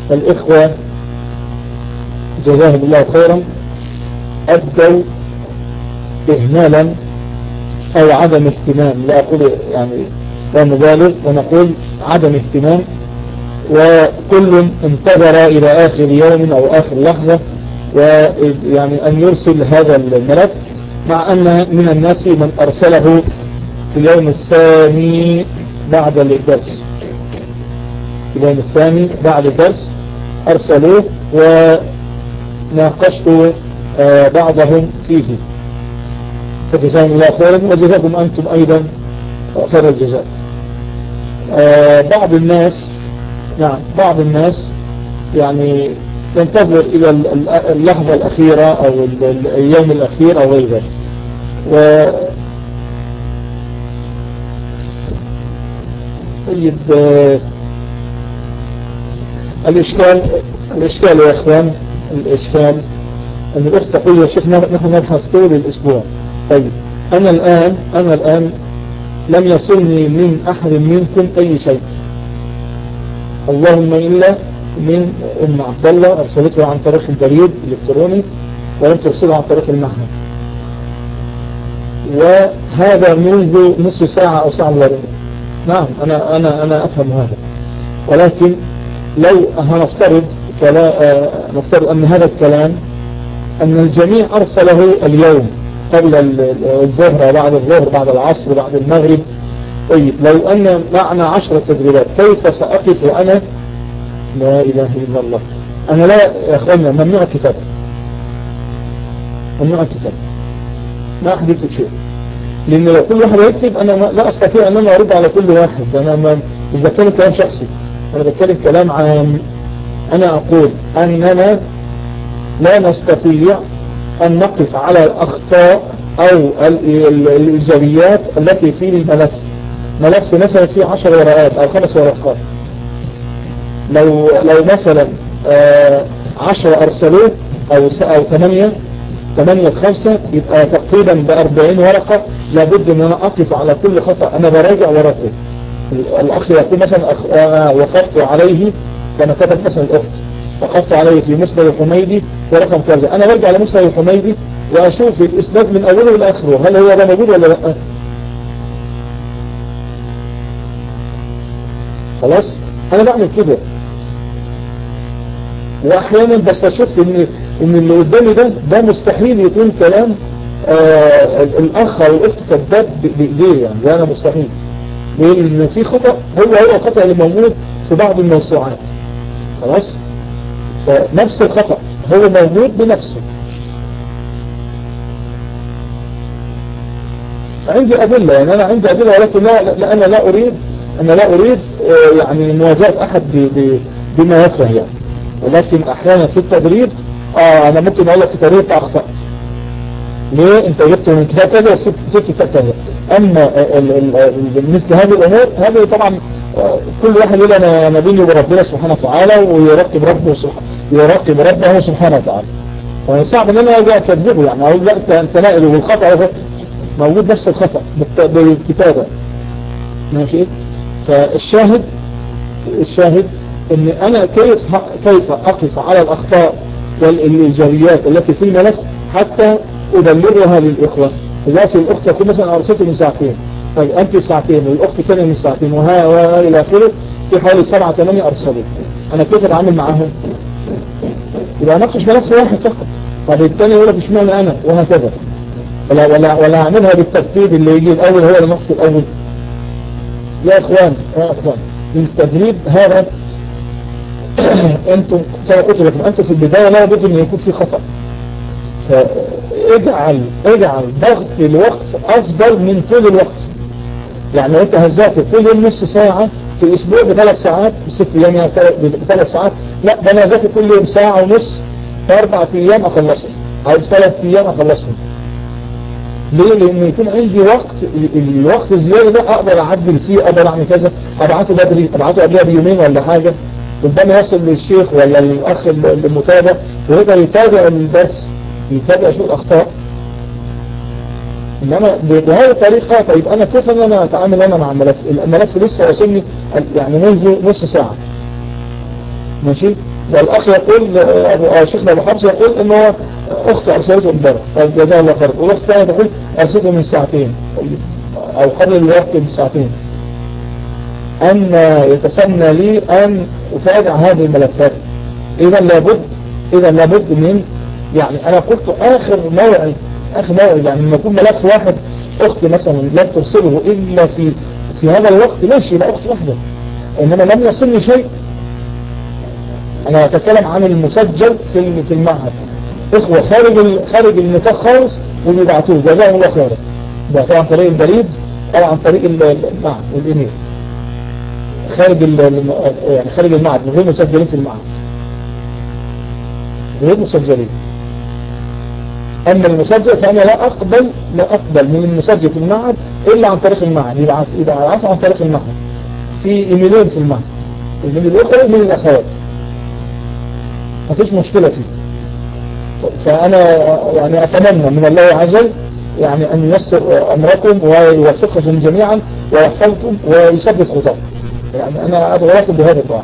الإخوة جزاهم الله خيرا أبدوا إهمالا أو عدم اهتمام لا أقول يعني لا نبالغ ونقول عدم اهتمام وكل انتظر إلى آخر يوم أو آخر لحظة ويعني أن يرسل هذا الملف مع أن من الناس من أرسله في اليوم الثاني بعد الدرس في اليوم الثاني بعد الدرس أرسلوه وناقشت بعضهم فيه فجزاهم الله خيرا وجزاكم أنتم أيضا خير الجزاء بعض الناس نعم بعض الناس يعني ينتظر إلى اللحظة الأخيرة أو اليوم الأخير أو غير ذلك و طيب الإشكال الإشكال يا إخوان الإشكال أن الأخت تقول يا شيخ نحن نبحث طول الأسبوع طيب أنا الآن أنا الآن لم يصلني من أحد منكم أي شيء اللهم إلا من أم عبد الله أرسلته عن طريق البريد الإلكتروني ولم ترسله عن طريق المعهد وهذا منذ نصف ساعة أو ساعة وربع نعم أنا, أنا, أنا أفهم هذا ولكن لو هنفترض نفترض أن هذا الكلام أن الجميع أرسله اليوم قبل الظهر بعد الظهر بعد العصر بعد المغرب طيب لو أن معنا عشرة تدريبات كيف سأقف أنا لا إله إلا الله أنا لا يا أخوانا ممنوع الكتاب ممنوع الكتاب ما أحد يكتب شيء لأن لو كل واحد يكتب أنا لا أستطيع أن أنا أرد على كل واحد أنا ما مش بتكلم كلام شخصي أنا بتكلم كلام عام أنا أقول أننا لا نستطيع أن نقف على الأخطاء أو الإيجابيات التي في الملف ملف مثلا فيه عشر ورقات أو خمس ورقات لو لو مثلا عشر أرسلوه أو أو ثمانية ثمانية خمسة يبقى تقريبا بأربعين ورقة لابد أن أنا أقف على كل خطأ أنا براجع ورقه الأخ يقول مثلا أخ... أنا وقفت عليه كما كتب مثلا الأخت وقفت عليه في مسند الحميدي في رقم كذا أنا برجع لمسند الحميدي وأشوف الإسناد من أوله لآخره هل هو ده موجود ولا لا خلاص أنا بعمل كده وأحيانا بستشف إن إن اللي قدامي ده ده مستحيل يكون كلام آه الأخ أو الأخت كذاب بإيديه يعني ده أنا مستحيل لأن في خطأ هو هو الخطأ اللي موجود في بعض الموسوعات خلاص فنفس الخطأ هو موجود بنفسه عندي أدلة يعني أنا عندي أدلة ولكن لا, لا أنا لا أريد أنا لا أريد آه يعني مواجهة أحد بما يكره يعني ولكن أحيانا في التدريب آه أنا ممكن أقول لك في التدريب أخطأت ليه أنت جبت من كتاب كذا وسبت كتاب كذا أما مثل هذه الأمور هذه طبعا كل واحد يقول أنا أنا بيني وربنا سبحانه وتعالى ويراقب ربه سبحانه يراقب ربه سبحانه وتعالى فصعب ان انا ارجع اكذبه يعني اقول لا انت انت ناقل والخطا موجود نفس الخطا بالكتابه ماشي فالشاهد الشاهد ان انا كيف كيف اقف على الاخطاء والايجابيات التي في الملف حتى ابلغها للاخوه دلوقتي الاخت تكون مثلا ارسلته من ساعتين طيب انت ساعتين والاخت الثانيه من ساعتين وها والى اخره في حوالي سبعة ثمانية ارسلوا انا كيف اتعامل معاهم يبقى اناقش ملف واحد فقط طب الثاني يقول لك اشمعنى انا وهكذا ولا ولا ولا اعملها بالترتيب اللي يجي الاول هو اللي نقص الاول يا اخوان يا اخوان التدريب هذا انتم كما قلت لكم انتم في البدايه لا بد ان يكون في خطا فاجعل اجعل ضغط الوقت افضل من طول الوقت يعني انت هتذاكر كل يوم نص ساعة في الاسبوع بثلاث ساعات بست ايام يعني بثلاث ساعات لا ده انا اذاكر كل يوم ساعة ونص في اربع ايام اخلصهم او في ثلاث ايام اخلصهم ليه لان يكون عندي وقت الوقت الزيادة ده اقدر اعدل فيه اقدر اعمل كذا ابعته بدري ابعته قبلها بيومين ولا حاجة قدامي يصل للشيخ ولا الاخ المتابع ويقدر يتابع الدرس يتابع شو الاخطاء انما بهذه الطريقة طيب انا كيف ان انا اتعامل انا مع الملف الملف لسه وصلني يعني منذ نص ساعة ماشي والأخ يقول أبو شيخنا أبو حفص يقول إنه أخت أرسلته امبارح طيب جزاه الله خير والأخت الثانية تقول أرسلته من ساعتين أو قبل الوقت بساعتين أن يتسنى لي أن أتابع هذه الملفات إذا لابد إذا لابد من يعني أنا قلت آخر موعد آخر موعد يعني لما يكون ملف واحد أختي مثلا لم ترسله إلا في في هذا الوقت ماشي يبقى أخت واحدة إنما لم يصلني شيء أنا أتكلم عن المسجل في في المعهد إخوة خارج خارج النطاق خالص وبيبعتوه جزاهم الله خيرا بعتوه عن طريق البريد أو عن طريق المعهد الإيميل خارج يعني خارج المعهد من غير مسجلين في المعهد غير مسجلين أما المسجل فأنا لا أقبل لا أقبل من المسجل في المعهد إلا عن طريق المعهد يبعث يبعث عن طريق المعهد في إيميلين في المعهد إيميل الأخوة وإيميل الأخوات ما فيش مشكلة فيه فأنا يعني أتمنى من الله عز وجل يعني أن ييسر أمركم ويوفقكم جميعا ويحفظكم ويثبت خطاكم يعني أنا أدعو لكم بهذا الدعاء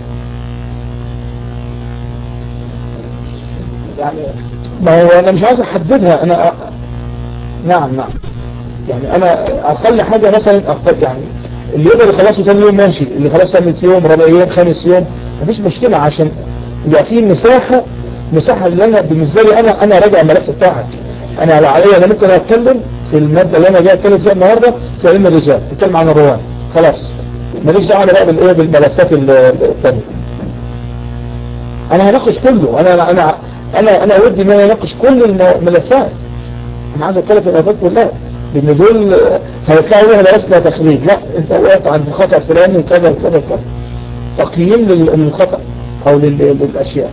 يعني ما هو أنا مش عايز أحددها أنا أ... نعم نعم يعني أنا أقل حاجة مثلا أقل يعني اللي يقدر يخلصه ثاني يوم ماشي اللي خلاص ثالث يوم رابع يوم خامس يوم مفيش مشكلة عشان يبقى في مساحة مساحة اللي أنا بالنسبة لي أنا أنا راجع الملف بتاعك أنا على عليا أنا ممكن أتكلم في المادة اللي أنا جاي أتكلم فيها النهاردة في علم الرجال أتكلم عن الروان خلاص ماليش دعوه بقى بالايه بالملفات الثانيه انا هناقش كله انا انا انا انا ودي ان انا اناقش كل الملفات انا عايز اتكلم في الملفات كلها لان دول هيطلعوا لها درس لا تخريج لا انت وقعت عند الخطا الفلاني وكذا وكذا وكذا تقييم للخطا او للاشياء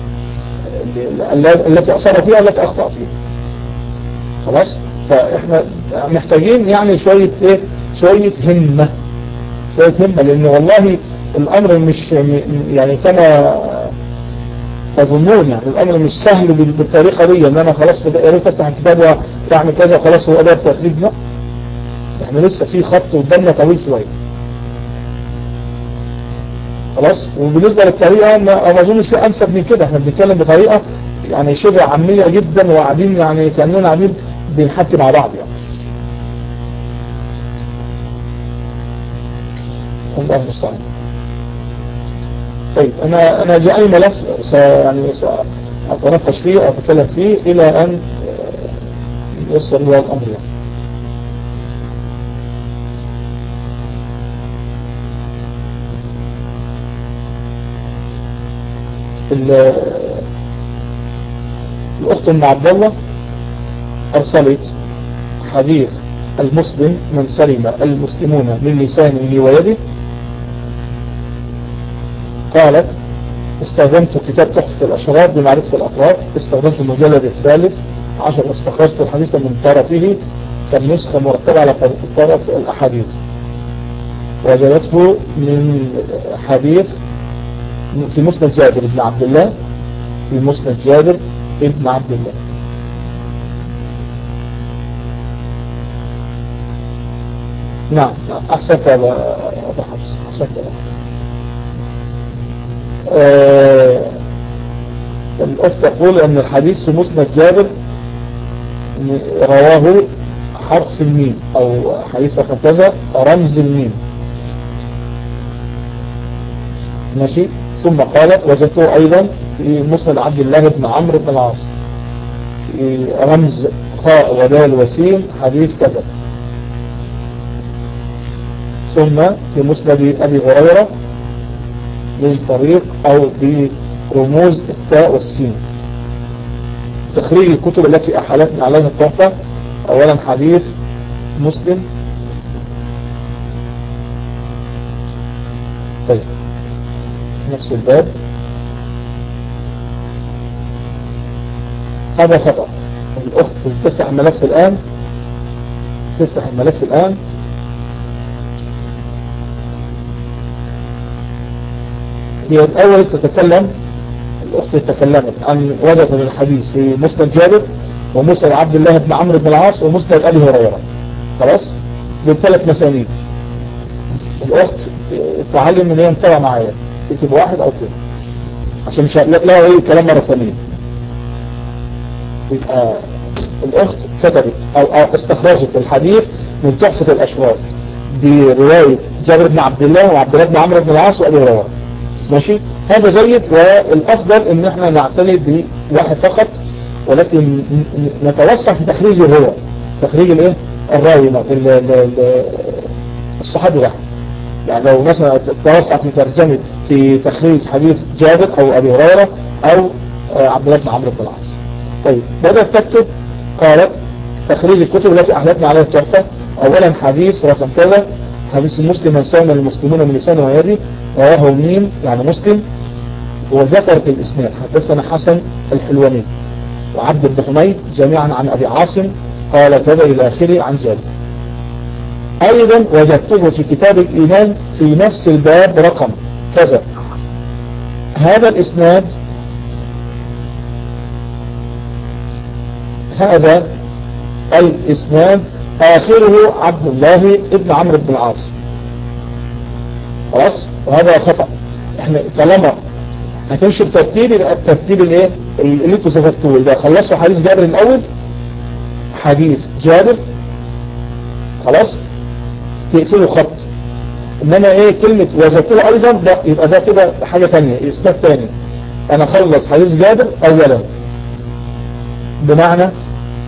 التي اصاب فيها التي اخطا فيها خلاص فاحنا محتاجين يعني شويه ايه شويه همه شوية همة لان والله الامر مش يعني كما تظنون يعني الامر مش سهل بالطريقة دي ان انا خلاص قريت افتح الكتاب واعمل كذا وخلاص هو اداء التخريج لا احنا لسه في خط قدامنا طويل شوية خلاص وبالنسبة للطريقة ما اظنش في انسب من كده احنا بنتكلم بطريقة يعني شبه عامية جدا وقاعدين يعني كأننا قاعدين بنحكي مع بعض يعني الله المستعان طيب انا انا جاءني ملف س يعني ساتناقش فيه واتكلم فيه الى ان يصل الى الامر يعني. الاخت ام عبد الله ارسلت حديث المسلم من سلم المسلمون من لسانه ويده قالت استخدمت كتاب تحفة الأشراف بمعرفة الأطراف استخدمت المجلد الثالث عشر واستخرجت الحديث من طرفه كالنسخة مرتبة على طرف الأحاديث وجدته من حديث في مسند جابر بن عبد الله في مسند جابر بن عبد الله نعم أحسنت يا أبو حفص أحسنت يا أبو آه الأخت تقول أن الحديث في مسند جابر رواه حرف الميم أو حديث رقم كذا رمز الميم ماشي ثم قالت وجدته أيضا في مسند عبد الله بن عمرو بن العاص في رمز خاء ودال وسين حديث كذا ثم في مسند أبي هريرة بالطريق أو برموز التاء والسين تخريج الكتب التي أحالتنا عليها التحفة أولا حديث مسلم طيب نفس الباب هذا خطأ الأخت تفتح الملف الآن تفتح الملف الآن هي الأول تتكلم الأخت تكلمت عن وجدت الحديث في مسند جابر ومسند عبد الله بن عمرو بن العاص ومسند أبي هريرة خلاص دول ثلاث مسانيد الأخت تعلم ان هي متابعة معايا تكتب واحد أو كده عشان مش لا لا ايه الكلام مرة ثانية يبقى الاخت كتبت او, أو استخرجت الحديث من تحفة الاشراف برواية جابر بن عبد الله وعبد الله بن عمرو بن العاص وابي هريره ماشي هذا جيد والافضل ان احنا نعتني بواحد فقط ولكن نتوسع في تخريجه هو تخريج الايه الراوي الصحابي واحد يعني لو مثلا توسع في ترجمة في تخريج حديث جابر او ابي هريره او عبد الله بن عمرو بن العاص طيب بدأت تكتب قالت تخريج الكتب التي احدثنا عليها التحفة اولا حديث رقم كذا حديث المسلم من سام المسلمون من لسانه ويده رواه ميم يعني مسلم وذكرت الاسناد حدثنا حسن الحلواني وعبد بن حميد جميعا عن ابي عاصم قال كذا الى اخره عن جابر ايضا وجدته في كتاب الايمان في نفس الباب رقم كذا هذا الاسناد هذا الاسناد اخره عبد الله ابن عمرو بن العاص خلاص وهذا خطأ احنا طالما هتمشي بترتيب يبقى الترتيب الايه اللي انتوا ذكرتوه اللي خلصوا حديث جابر الاول حديث جابر خلاص تقفلوا خط انما ايه كلمة وجدته ايضا ده يبقى ده كده حاجة ثانيه اسناد ثاني انا خلص حديث جابر اولا بمعنى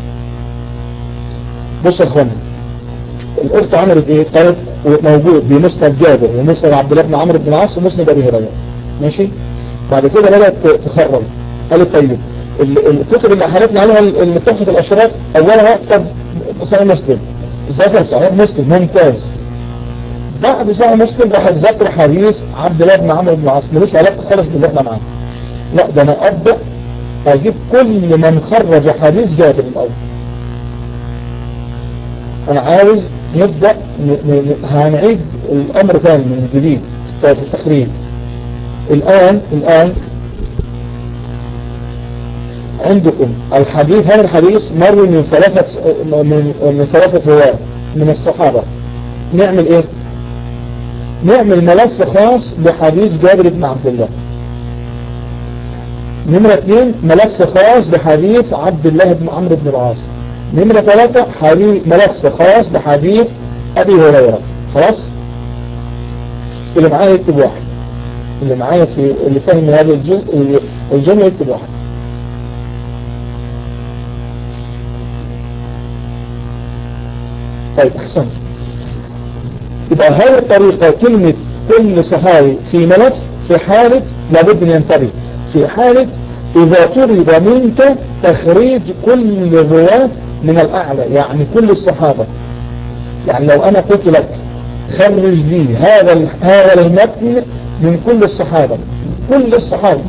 بص يا اخوانا الاخت عملت ايه قالت موجود بمسند جابر ومسند عبد الله بن عمرو بن العاص ومسند ابي هريره ماشي بعد كده بدات تخرج قالت طيب الكتب اللي احرتنا عليها المتحفة الاشراف اولها كتاب صحيح مسلم ذكر صحيح مسلم ممتاز بعد صحيح مسلم راح ذكر حديث عبد الله بن عمرو بن العاص ملوش علاقه خالص باللي احنا معاه لا ده انا ابدا اجيب كل من خرج حديث جابر الاول انا عاوز نبدأ هنعيد الامر ثاني من جديد في التخريج الان الان عندكم الحديث هذا الحديث مروي من ثلاثة من, من ثلاثة رواة من الصحابة نعمل ايه نعمل ملف خاص بحديث جابر بن عبد الله نمرة اثنين ملف خاص بحديث عبد الله بن عمرو بن العاص نمرة ثلاثة حديث ملف خاص بحديث أبي هريرة خلاص اللي معايا يكتب واحد اللي معايا في اللي فاهم هذا الجزء الجملة يكتب واحد طيب أحسن يبقى هذه الطريقة كلمة كل صحابي في ملف في حالة لابد أن ينتبه في حالة إذا طلب منك تخريج كل الرواة من الأعلى يعني كل الصحابة يعني لو أنا قلت لك خرج لي هذا هذا المتن من كل الصحابة كل الصحابة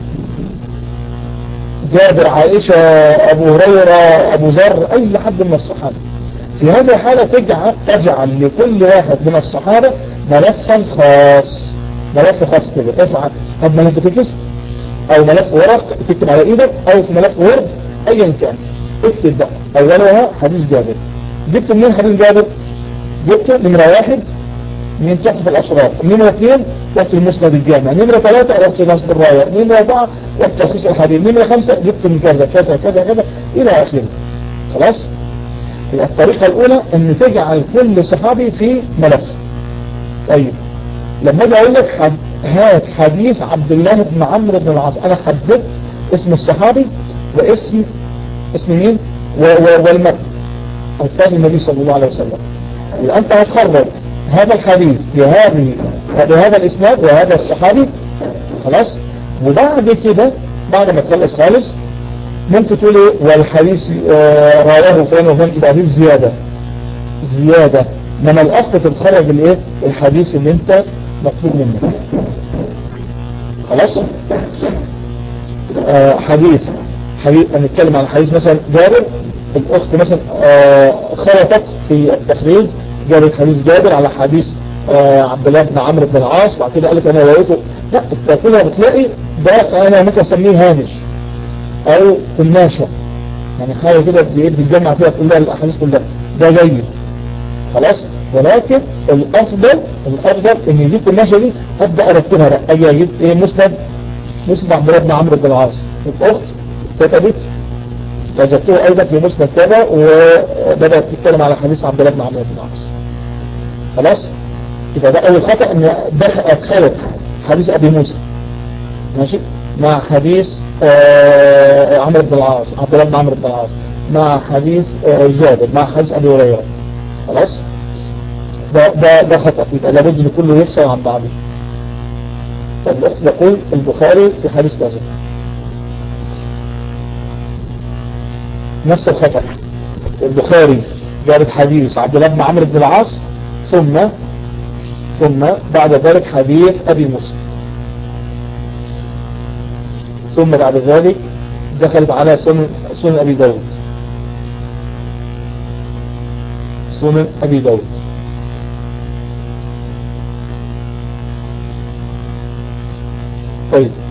جابر عائشة أبو هريرة أبو ذر أي حد من الصحابة في هذه الحالة تجعل, تجعل لكل واحد من الصحابة ملفا خاص ملف خاص كده افعل هذا ملف تكست او ملف ورق تكتب على ايدك او في ملف وورد ايا كان اكتب بقى اولها حديث جابر جبت منين حديث جابر جبت نمرة واحد من تحت الاشراف نمرة اثنين رحت المسند الجامع نمرة ثلاثة رحت نصب الراية نمرة اربعة رحت تلخيص الحديث نمرة خمسة جبت من كذا كذا كذا كذا الى اخره خلاص الطريقة الاولى ان تجعل كل صحابي في ملف طيب لما اجي اقول لك حد هات حديث عبد الله بن عمرو بن العاص انا حددت اسم الصحابي واسم اسم مين والمتن الفاظ النبي صلى الله عليه وسلم يبقى انت هتخرج هذا الحديث بهذه بهذا الاسناد وهذا الصحابي خلاص وبعد كده بعد ما تخلص خالص ممكن تقول ايه والحديث آه رواه فلان وفلان يبقى دي زياده زياده انما الاصل تتخرج الايه الحديث اللي انت مطلوب منك خلاص آه حديث حديث هنتكلم عن حديث مثلا جابر الاخت مثلا آه خلطت في التخريج جابت حديث جابر على حديث آه عبد الله بن عمرو بن العاص وبعد كده قالت انا روايته لا انت كلها بتلاقي ده انا ممكن اسميه هامش او قماشه يعني حاجه كده بتتجمع فيها كلها الاحاديث كلها ده جيد خلاص ولكن الافضل الافضل ان دي قماشه دي ابدا ارتبها بقى اجي اجيب ايه مسند مسند عبد الله بن عمرو بن العاص الأخت كتبت وجدته أيضا في مسند كذا وبدأت تتكلم على حديث عبد الله بن عمرو بن العاص خلاص يبقى ده أول خطأ إن أدخلت حديث أبي موسى ماشي مع حديث آه عمرو بن العاص عبد الله بن عمرو بن العاص مع حديث آه جابر مع حديث أبي هريرة خلاص ده ده ده خطأ يبقى لابد ان كله يفصل عن بعضه طب الأخت تقول البخاري في حديث كذا نفس الخطأ البخاري جابت حديث عبد الله بن عمرو بن العاص ثم ثم بعد ذلك حديث أبي موسى ثم بعد ذلك دخلت على سنن سنن أبي داود سنن أبي داود طيب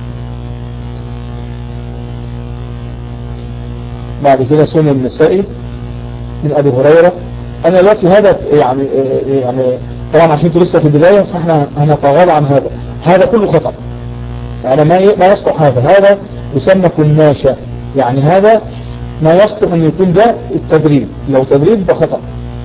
بعد كده سنن النسائي من أبي هريرة أنا دلوقتي هذا يعني يعني طبعا عشان انتوا لسه في البداية فاحنا هنتغاضى عن هذا هذا كله خطأ يعني ما ما يصلح هذا هذا يسمى كناشة يعني هذا ما يصلح أن يكون ده التدريب لو تدريب ده خطأ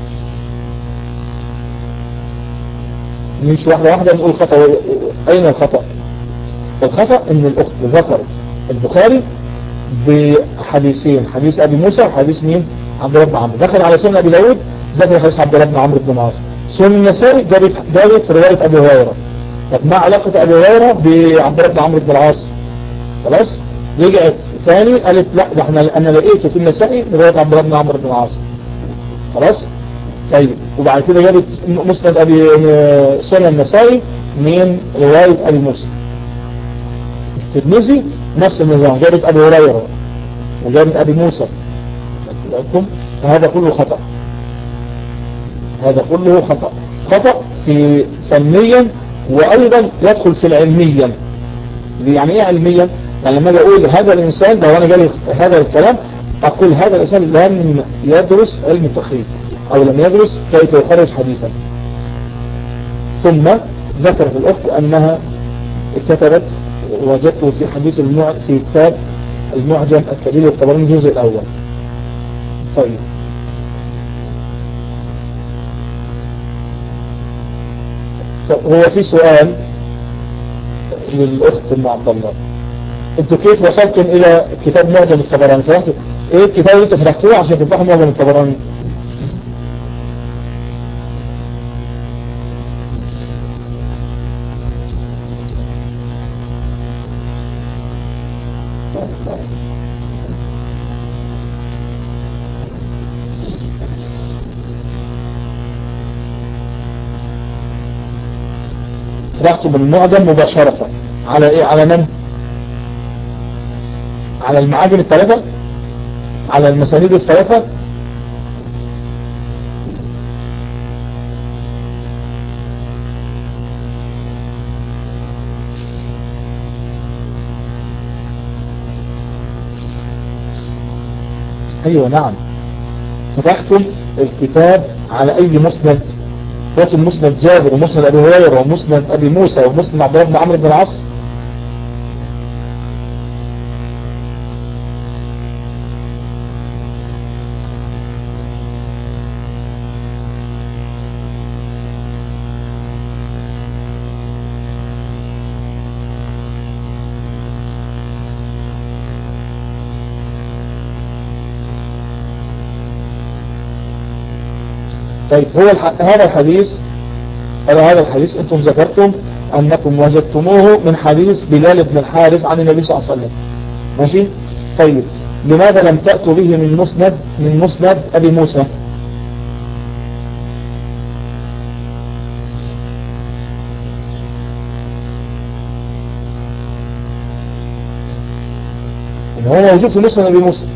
نمشي واحدة واحدة نقول خطأ أين الخطأ الخطأ ان الأخت ذكرت البخاري بحديثين حديث أبي موسى وحديث مين عبد الله بن عمرو دخل على سنة أبي داود ذكر حديث عبد الله بن عمرو بن العاص سنة النسائي جابت جابت رواية أبي هريرة طب ما علاقة أبي هريرة بعبد الله بن عمرو بن العاص خلاص رجعت ثاني قالت لا ده احنا انا لقيته في النسائي رواية عبد الله بن عمرو بن العاص خلاص طيب وبعد كده جابت مسند أبي سنة النسائي من رواية أبي موسى الترمذي نفس النظام جابت أبي هريرة وجابت أبي موسى لكم فهذا كله خطأ هذا كله خطأ خطأ في فنيا وأيضا يدخل في العلميا يعني ايه علميا يعني لما اجي اقول هذا الانسان لو انا جالي هذا الكلام اقول هذا الانسان لم يدرس علم التخريج او لم يدرس كيف يخرج حديثا ثم ذكرت الاخت انها كتبت وجدته في حديث المع... في كتاب المعجم الكبير للطبراني الجزء الاول طيب هو في سؤال للأخت ام عبد الله انتوا كيف وصلتم الى كتاب معجم الطبراني فتحتوا ايه الكتاب اللي انتوا فتحتوه عشان تفتحوا معجم الطبراني فتحته بالمعجم مباشرة على ايه على من على المعاجم الثلاثة على المسانيد الثلاثة ايوه نعم فتحتم الكتاب على اي مسند لكن مسند جابر ومسند ابي هريره ومسند ابي موسى ومسند عبد الله بن عمرو بن العاص طيب هو الح... هذا الحديث هذا الحديث انتم ذكرتم انكم وجدتموه من حديث بلال بن الحارث عن النبي صلى الله عليه وسلم ماشي طيب لماذا لم تأتوا به من مسند من مسند ابي موسى هو موجود في مسند ابي موسى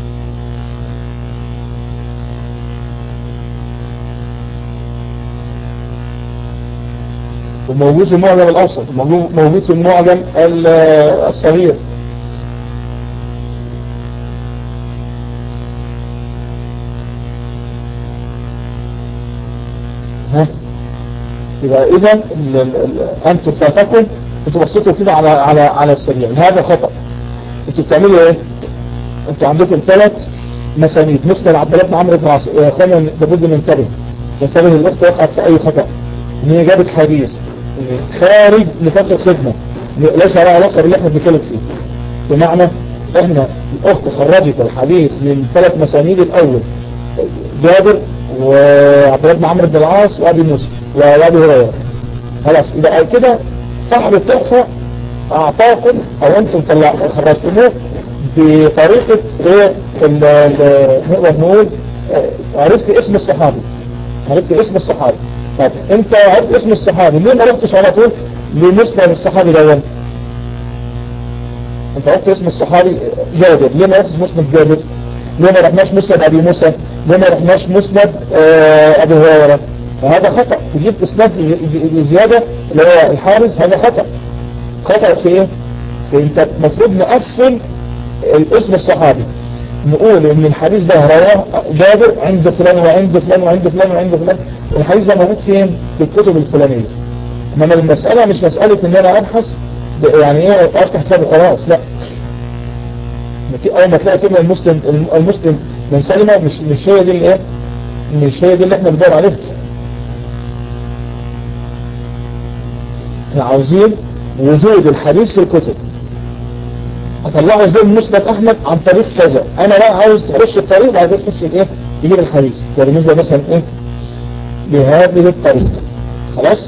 وموجود في المعجم الأوسط موجود في المعجم الصغير ها يبقى إذا أنتم فاتكم انتوا بصيتوا كده على على على السريع هذا خطأ انتوا بتعملوا ايه انتوا عندكم ثلاث مسانيد مسند عبد الله بن عمرو بن العاص يا اخوانا لابد ننتبه ننتبه الاخت وقعت في اي خطأ ان هي جابت حديث خارج نطاق الخدمة ليس له علاقة باللي احنا بنتكلم فيه بمعنى احنا الاخت خرجت الحديث من ثلاث مسانيد الاول جابر وعبد الله بن عمرو بن العاص وابي موسى وابي هريره خلاص يبقى كده صاحب التحفه اعطاكم او انتم طلع خرجتموه بطريقه ايه نقدر نقول عرفت اسم الصحابي عرفت اسم الصحابي طب انت عرفت اسم الصحابي ليه ما رحتش على طول لمسند الصحابي الاول انت عرفت اسم الصحابي جابر ليه ما رحتش مسند جابر ليه ما رحناش مسند ابي موسى ليه ما رحناش مسند اه ابي هريره فهذا خطأ تجيب اسناد زيادة اللي هو الحارس هذا خطأ خطأ في ايه في انت المفروض نقفل الاسم الصحابي نقول ان الحديث ده رواه جابر عند فلان وعند فلان وعند فلان وعند فلان الحديث ده موجود فين في الكتب الفلانية انما المسألة مش مسألة ان انا ابحث يعني ايه افتح كتاب وخلاص لا اول ما تلاقي كلمة المسلم المسلم من سلمة مش مش هي دي الايه مش هي دي اللي احنا بندور عليها احنا عاوزين وجود الحديث في الكتب اطلعه زي مسند احمد عن طريق كذا انا لا عاوز تخش الطريق بعد كده تخش الايه تجيب الحديث ده بالنسبه مثلا ايه بهذه الطريقه خلاص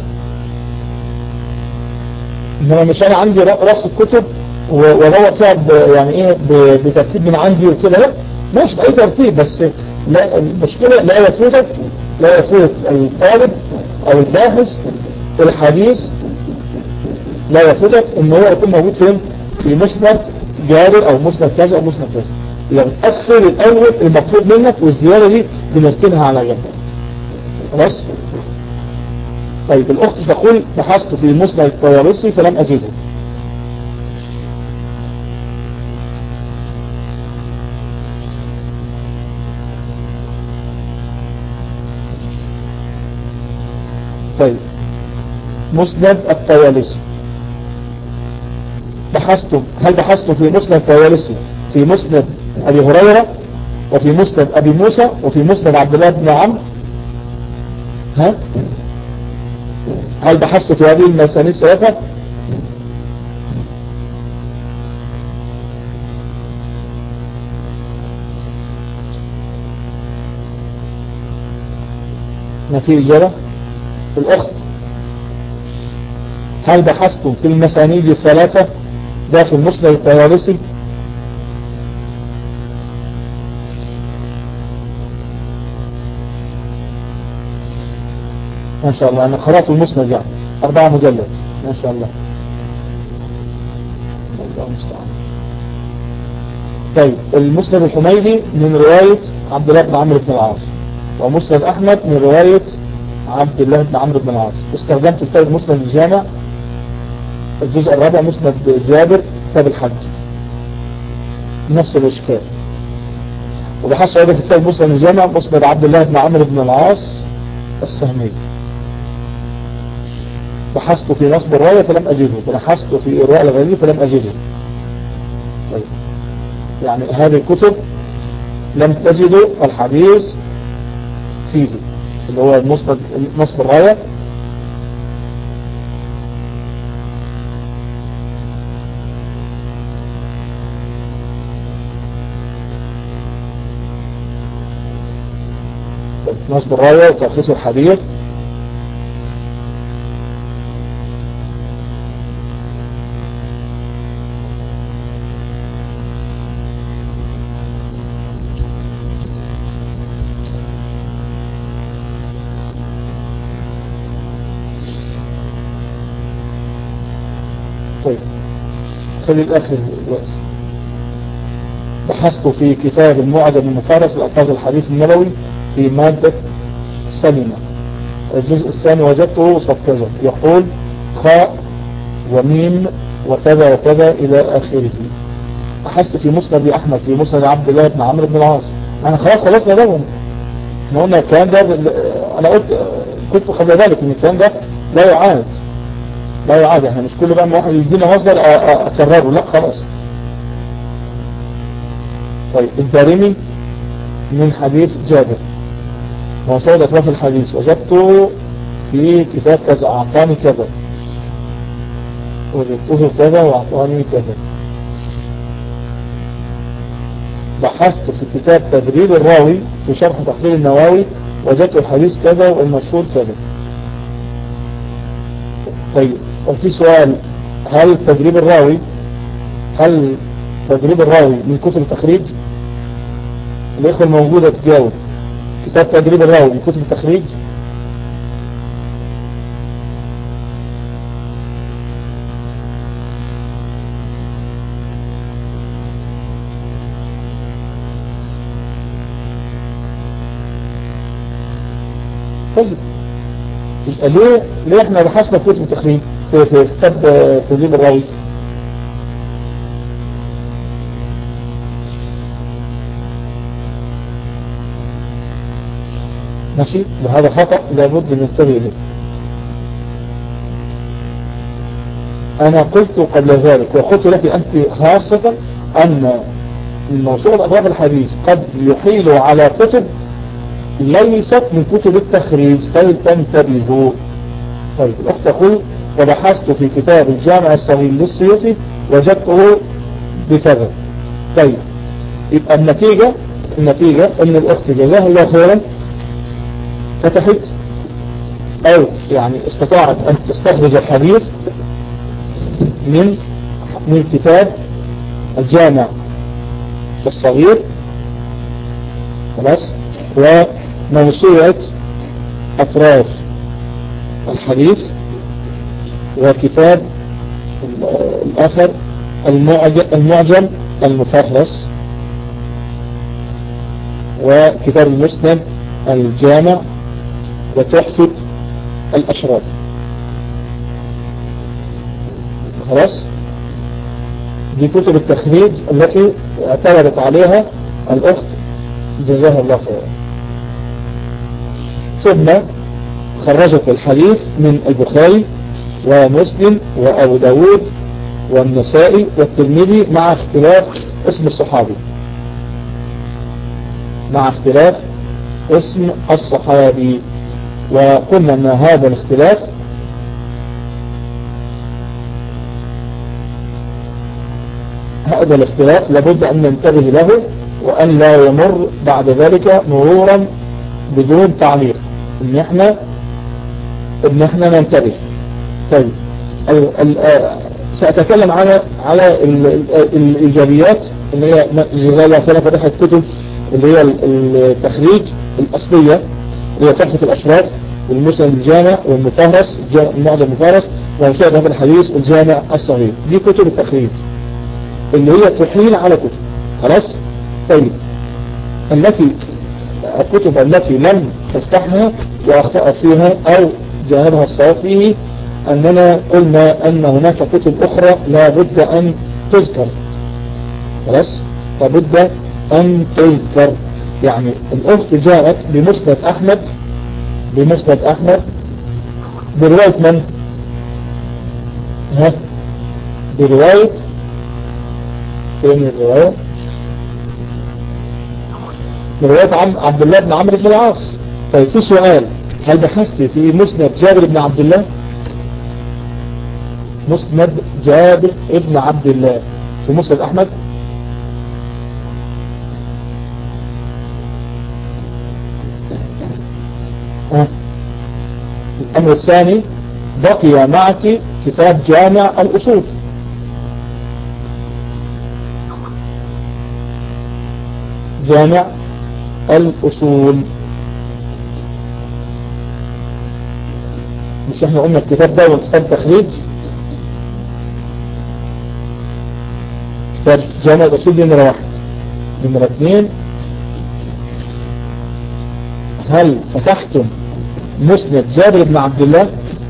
انما مش انا عندي رص الكتب وادور فيها يعني ايه بترتيب من عندي وكده لا ماشي باي ترتيب بس لا المشكله لا يفوتك لا يفوت الطالب او الباحث الحديث لا يفوتك ان هو يكون موجود فين في مسند جابر او مسند كذا او مسند كذا يبقى بتقفل الاول المطلوب منك والزيادة دي بنركنها على جنب خلاص طيب الاخت تقول بحثت في مسند الطيالسي فلم اجده طيب مسند الطيالسي بحثتم هل بحثتم في مسند الطيالسي في مسند أبي هريرة وفي مسند أبي موسى وفي مسند عبد الله بن عمرو ها هل بحثتم في هذه المسانيد الثلاثة ما في إجابة الأخت هل بحثتم في المسانيد الثلاثة داخل مسند الطيالسي ما شاء الله أنا قرأت المسند يعني أربعة مجلد ما شاء الله الله المستعان طيب المسند الحميدي من رواية عبد الله بن عمرو بن العاص ومسند أحمد من رواية عبد الله بن عمرو بن العاص استخدمت كتاب مسند الجامع الجزء الرابع مسند جابر كتاب الحج نفس الاشكال وبحثت ايضا في كتاب مسند الجامع مسند عبد الله بن عمرو بن العاص السهمي بحثت في نصب الراية فلم أجده بحثت في إرواء الغريب فلم أجده طيب يعني هذه الكتب لم تجدوا الحديث فيه اللي هو المسند نصب الراية نصب الراية وتلخيص الحديث طيب خلي الآخر الوقت بحثت في كتاب المعجم المفارس لألفاظ الحديث النبوي في مادة سلمة الجزء الثاني وجدته صف كذا يقول خاء وميم وكذا وكذا إلى آخره بحثت في مسند أحمد في مسند عبد الله بن عمرو بن العاص أنا خلاص خلصنا ده احنا قلنا الكلام ده أنا قلت كنت قبل ذلك إن الكلام ده لا يعاد لا يعاد احنا مش كل بقى ما واحد يدينا مصدر اكرره لا خلاص طيب الدارمي من حديث جابر موصول اطراف الحديث وجدته في كتاب كذا اعطاني كذا وجدته كذا واعطاني كذا بحثت في كتاب تدريب الراوي في شرح تحرير النواوي وجدت الحديث كذا والمشهور كذا طيب في سؤال هل تدريب الراوي هل تدريب الراوي من كتب التخريج الإخوة الموجودة تجاوب كتاب تدريب الراوي من كتب التخريج طيب يبقى ليه ليه احنا بحثنا في كتب التخريج في في كتاب تدريب الراوي ماشي وهذا خطأ لابد من ننتبه له أنا قلت قبل ذلك وقلت لك أنت خاصة أن الموضوع الأطراف الحديث قد يحيل على كتب ليست من كتب التخريج فلتنتبهوا طيب الأخت تقول وبحثت في كتاب الجامع الصغير للسيوطي وجدته بكذا طيب يبقى النتيجة النتيجة ان الأخت جزاها الله خيرا فتحت أو يعني استطاعت أن تستخرج الحديث من من كتاب الجامع الصغير خلاص وموسوعة أطراف الحديث وكتاب الآخر المعجم المفهرس وكتاب المسند الجامع وتحفة الأشراف خلاص دي كتب التخريج التي اعتمدت عليها الأخت جزاها الله خيرا ثم خرجت الحديث من البخاري ومسلم وأبو داود والنسائي والترمذي مع اختلاف اسم الصحابي مع اختلاف اسم الصحابي وقلنا ان هذا الاختلاف هذا الاختلاف لابد ان ننتبه له وان لا يمر بعد ذلك مرورا بدون تعليق ان احنا ان احنا ننتبه طيب ال ال سأتكلم على على ال ال الإيجابيات اللي هي جزاء الله خيرا فتحت كتب اللي هي التخريج الأصلية اللي هي تحفة الأشراف والمسلم الجامع والمفهرس المعجم المفهرس ومشاهد هذا الحديث والجامع الصغير دي كتب التخريج اللي هي تحيل على كتب خلاص طيب التي الكتب التي لم تفتحها واخطأ فيها او جانبها الصواب فيه اننا قلنا ان هناك كتب اخرى لابد ان تذكر خلاص لابد ان تذكر يعني الاخت جاءت بمسند احمد بمسند احمد برواية من ها برواية فين الرواية برواية عم عبد الله بن عمرو بن العاص طيب في سؤال هل بحثت في مسند جابر بن عبد الله مسند جابر ابن عبد الله في مسند احمد أه. الامر الثاني بقي معك كتاب جامع الاصول جامع الاصول مش احنا قلنا الكتاب ده وكتاب تخريج كتاب جامع الاصول دي نمرة واحد نمرة اثنين هل فتحتم مسند جابر بن عبد الله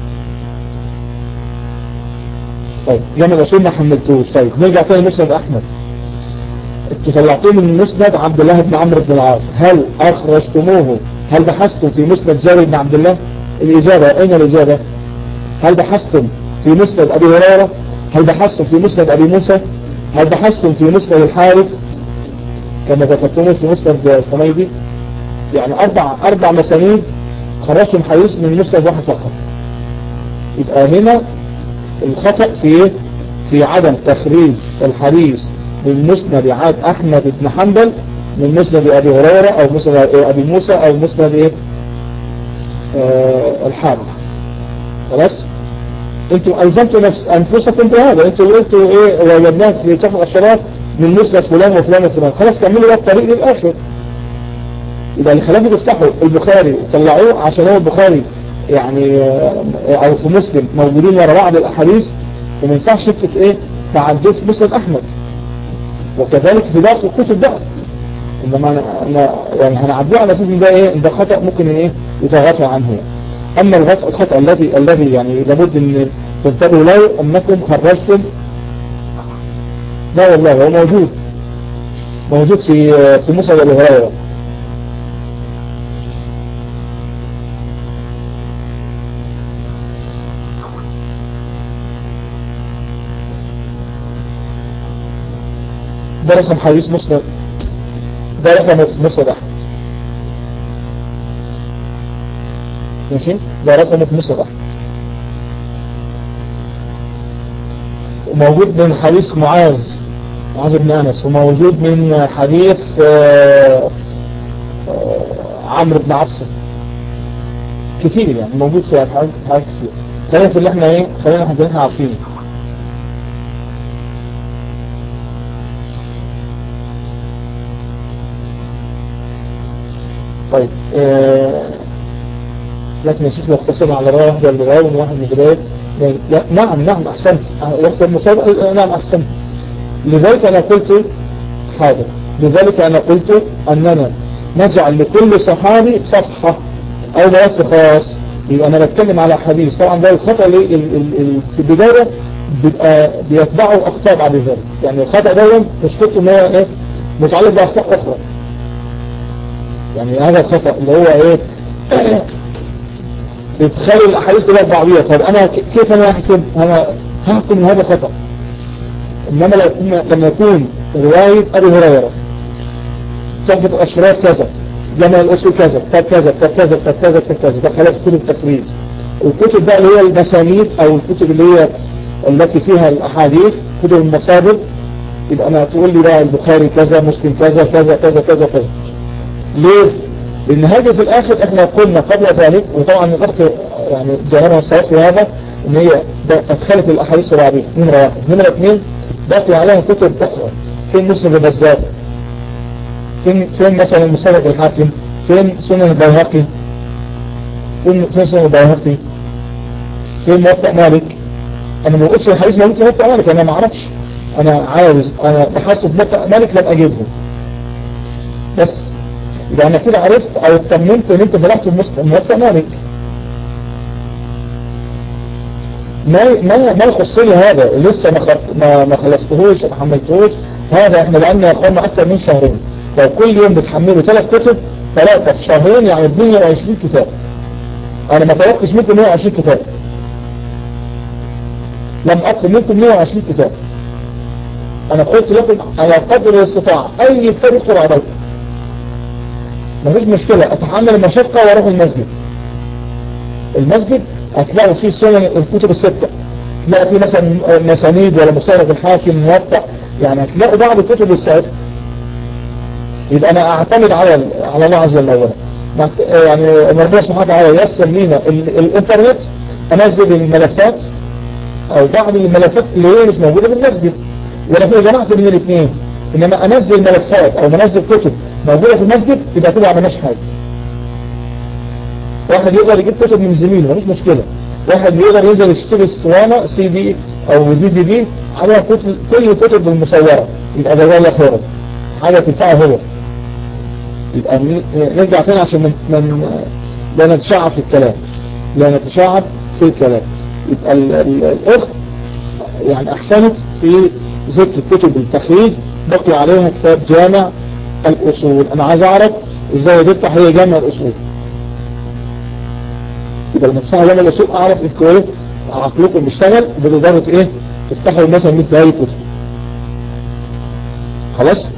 طيب جامع الاصول ما حملتوش طيب نرجع تاني مسند احمد انتوا طلعتوه من مسند عبد الله بن عمرو بن العاص هل اخرجتموه هل بحثتم في مسند جابر بن عبد الله الاجابة اين الاجابة هل بحثتم في مسند ابي هريرة هل بحثتم في مسند ابي موسى هل بحثتم في مسند الحارث كما ذكرتم في مسند الحميدي يعني اربع اربع مسانيد خرجتم حديث من مسند واحد فقط يبقى هنا الخطأ في ايه في عدم تخريج الحديث من مسند عاد احمد بن حنبل من مسند ابي هريرة او مسند ابي موسى او مسند ايه آه الحارث خلاص انتوا الزمتوا نفس انفسكم بهذا انتوا قلتوا ايه وجدناه في تحفة الشراف من مسند فلان وفلان وفلان خلاص كملوا بقى الطريق للاخر يبقى اللي خلاكم تفتحوا البخاري وطلعوه عشان هو البخاري يعني او في مسلم موجودين ورا بعض الاحاديث فما ينفعش انتوا ايه تعدوا في مسند احمد وكذلك في باقي الكتب بقى انما أنا أنا يعني هنعديه على اساس ان ده ايه ده خطأ ممكن ايه يتغافى عنه يعني. اما الخطأ الخطأ الذي الذي يعني لابد ان تنتبهوا له انكم خرجتم لا والله هو موجود موجود في في مسند ابي هريره ده رقم حديث مسند ده رقم مسند احمد ماشي ده رقم في مسند احمد وموجود من حديث معاذ معاذ بن انس وموجود من حديث آآ آآ عمرو بن عبسة كتير يعني موجود في حاجات حاجات كتير خلينا في اللي احنا ايه خلينا احنا اللي احنا عارفينه طيب آه لكن يا شيخ يقتصر على رواية واحدة للرواية من واحد من بداية لا نعم نعم أحسنت وقت المسابقة نعم أحسنت لذلك أنا قلت حاضر لذلك أنا قلت أننا نجعل لكل صحابي صفحة أو ملف خاص يبقى أنا بتكلم على حديث طبعا ده الخطأ اللي في البداية بيبقى بيتبعه أخطاء بعد ذلك يعني الخطأ ده مشكلته إن هو إيه متعلق بأخطاء أخرى يعني هذا الخطأ اللي هو إيه بتخلي الأحاديث كلها بعضية طب أنا كيف أنا أحكم أنا هحكم هذا خطأ إنما لو كنا لما يكون رواية أبي هريرة تحفة الأشراف كذا جمع الأصول كذا كتاب كذا كتاب كذا كتاب كذا كتاب كذا ده خلاص كتب تفريج الكتب بقى اللي هي المسانيد أو الكتب اللي هي التي فيها الأحاديث كتب المصادر يبقى أنا تقول لي بقى البخاري كذا مسلم كذا كذا كذا كذا كذا ليه؟ لأن هذه في الآخر احنا قلنا قبل ذلك وطبعا الأخت يعني جانبها الصواب في هذا ان هي ادخلت الأحاديث بعضها نمرة واحد نمرة اثنين بقي عليها كتب أخرى فين مسلم البزار فين فين مثلا المسابق الحاكم فين سنن البيهقي فين فين سنن البيهقي فين موطأ مالك انا ما بقولش الحديث موجود في موطأ مالك انا ما اعرفش انا عاوز انا بحثت في موطأ مالك لم اجده بس يبقى انا كده عرفت او اطمنت ان انت فتحت موطأ مالك ما ما ما يخصني هذا لسه ما ما ما خلصتهوش ما حملتهوش هذا احنا بقالنا يا اخوانا اكتر من شهرين لو كل يوم بتحملوا ثلاث كتب ثلاثة في شهرين يعني 120 كتاب انا ما طلبتش منكم 120 كتاب لم اطلب منكم 120 كتاب انا قلت لكم على قدر الاستطاعة اي كتاب يخطر عليكم مفيش مشكلة اتحمل المشقة واروح المسجد المسجد هتلاقوا فيه سنن الكتب الستة تلاقي فيه مثلا مسانيد ولا مسارق الحاكم موطأ يعني هتلاقوا بعض الكتب السابقة يبقى انا اعتمد على على الله عز وجل يعني ربنا سبحانه وتعالى يسر لينا الانترنت انزل الملفات او بعض الملفات اللي هي مش موجودة في المسجد وانا في جماعة بين الاثنين انما انزل ملفات او منزل كتب موجودة في المسجد يبقى كده عملناش حاجة واحد يقدر يجيب كتب من زميله مفيش مشكلة واحد يقدر ينزل يشتري اسطوانة سي دي او دي دي دي عليها كتب كل الكتب المصورة يبقى ده ولا خيرا حاجة تنفعه هو يبقى نرجع تاني عشان من من لا نتشعب في الكلام لا نتشعب في الكلام يبقى الاخت يعني احسنت في ذكر كتب التخريج بقي عليها كتاب جامع الاصول انا عايز اعرف ازاي تفتح هي جامع الاصول يبقى لما تفتح جامع الاصول اعرف انكم ايه عقلكم بيشتغل بتقدروا ايه تفتحوا مثلا مثل هذه الكتب خلاص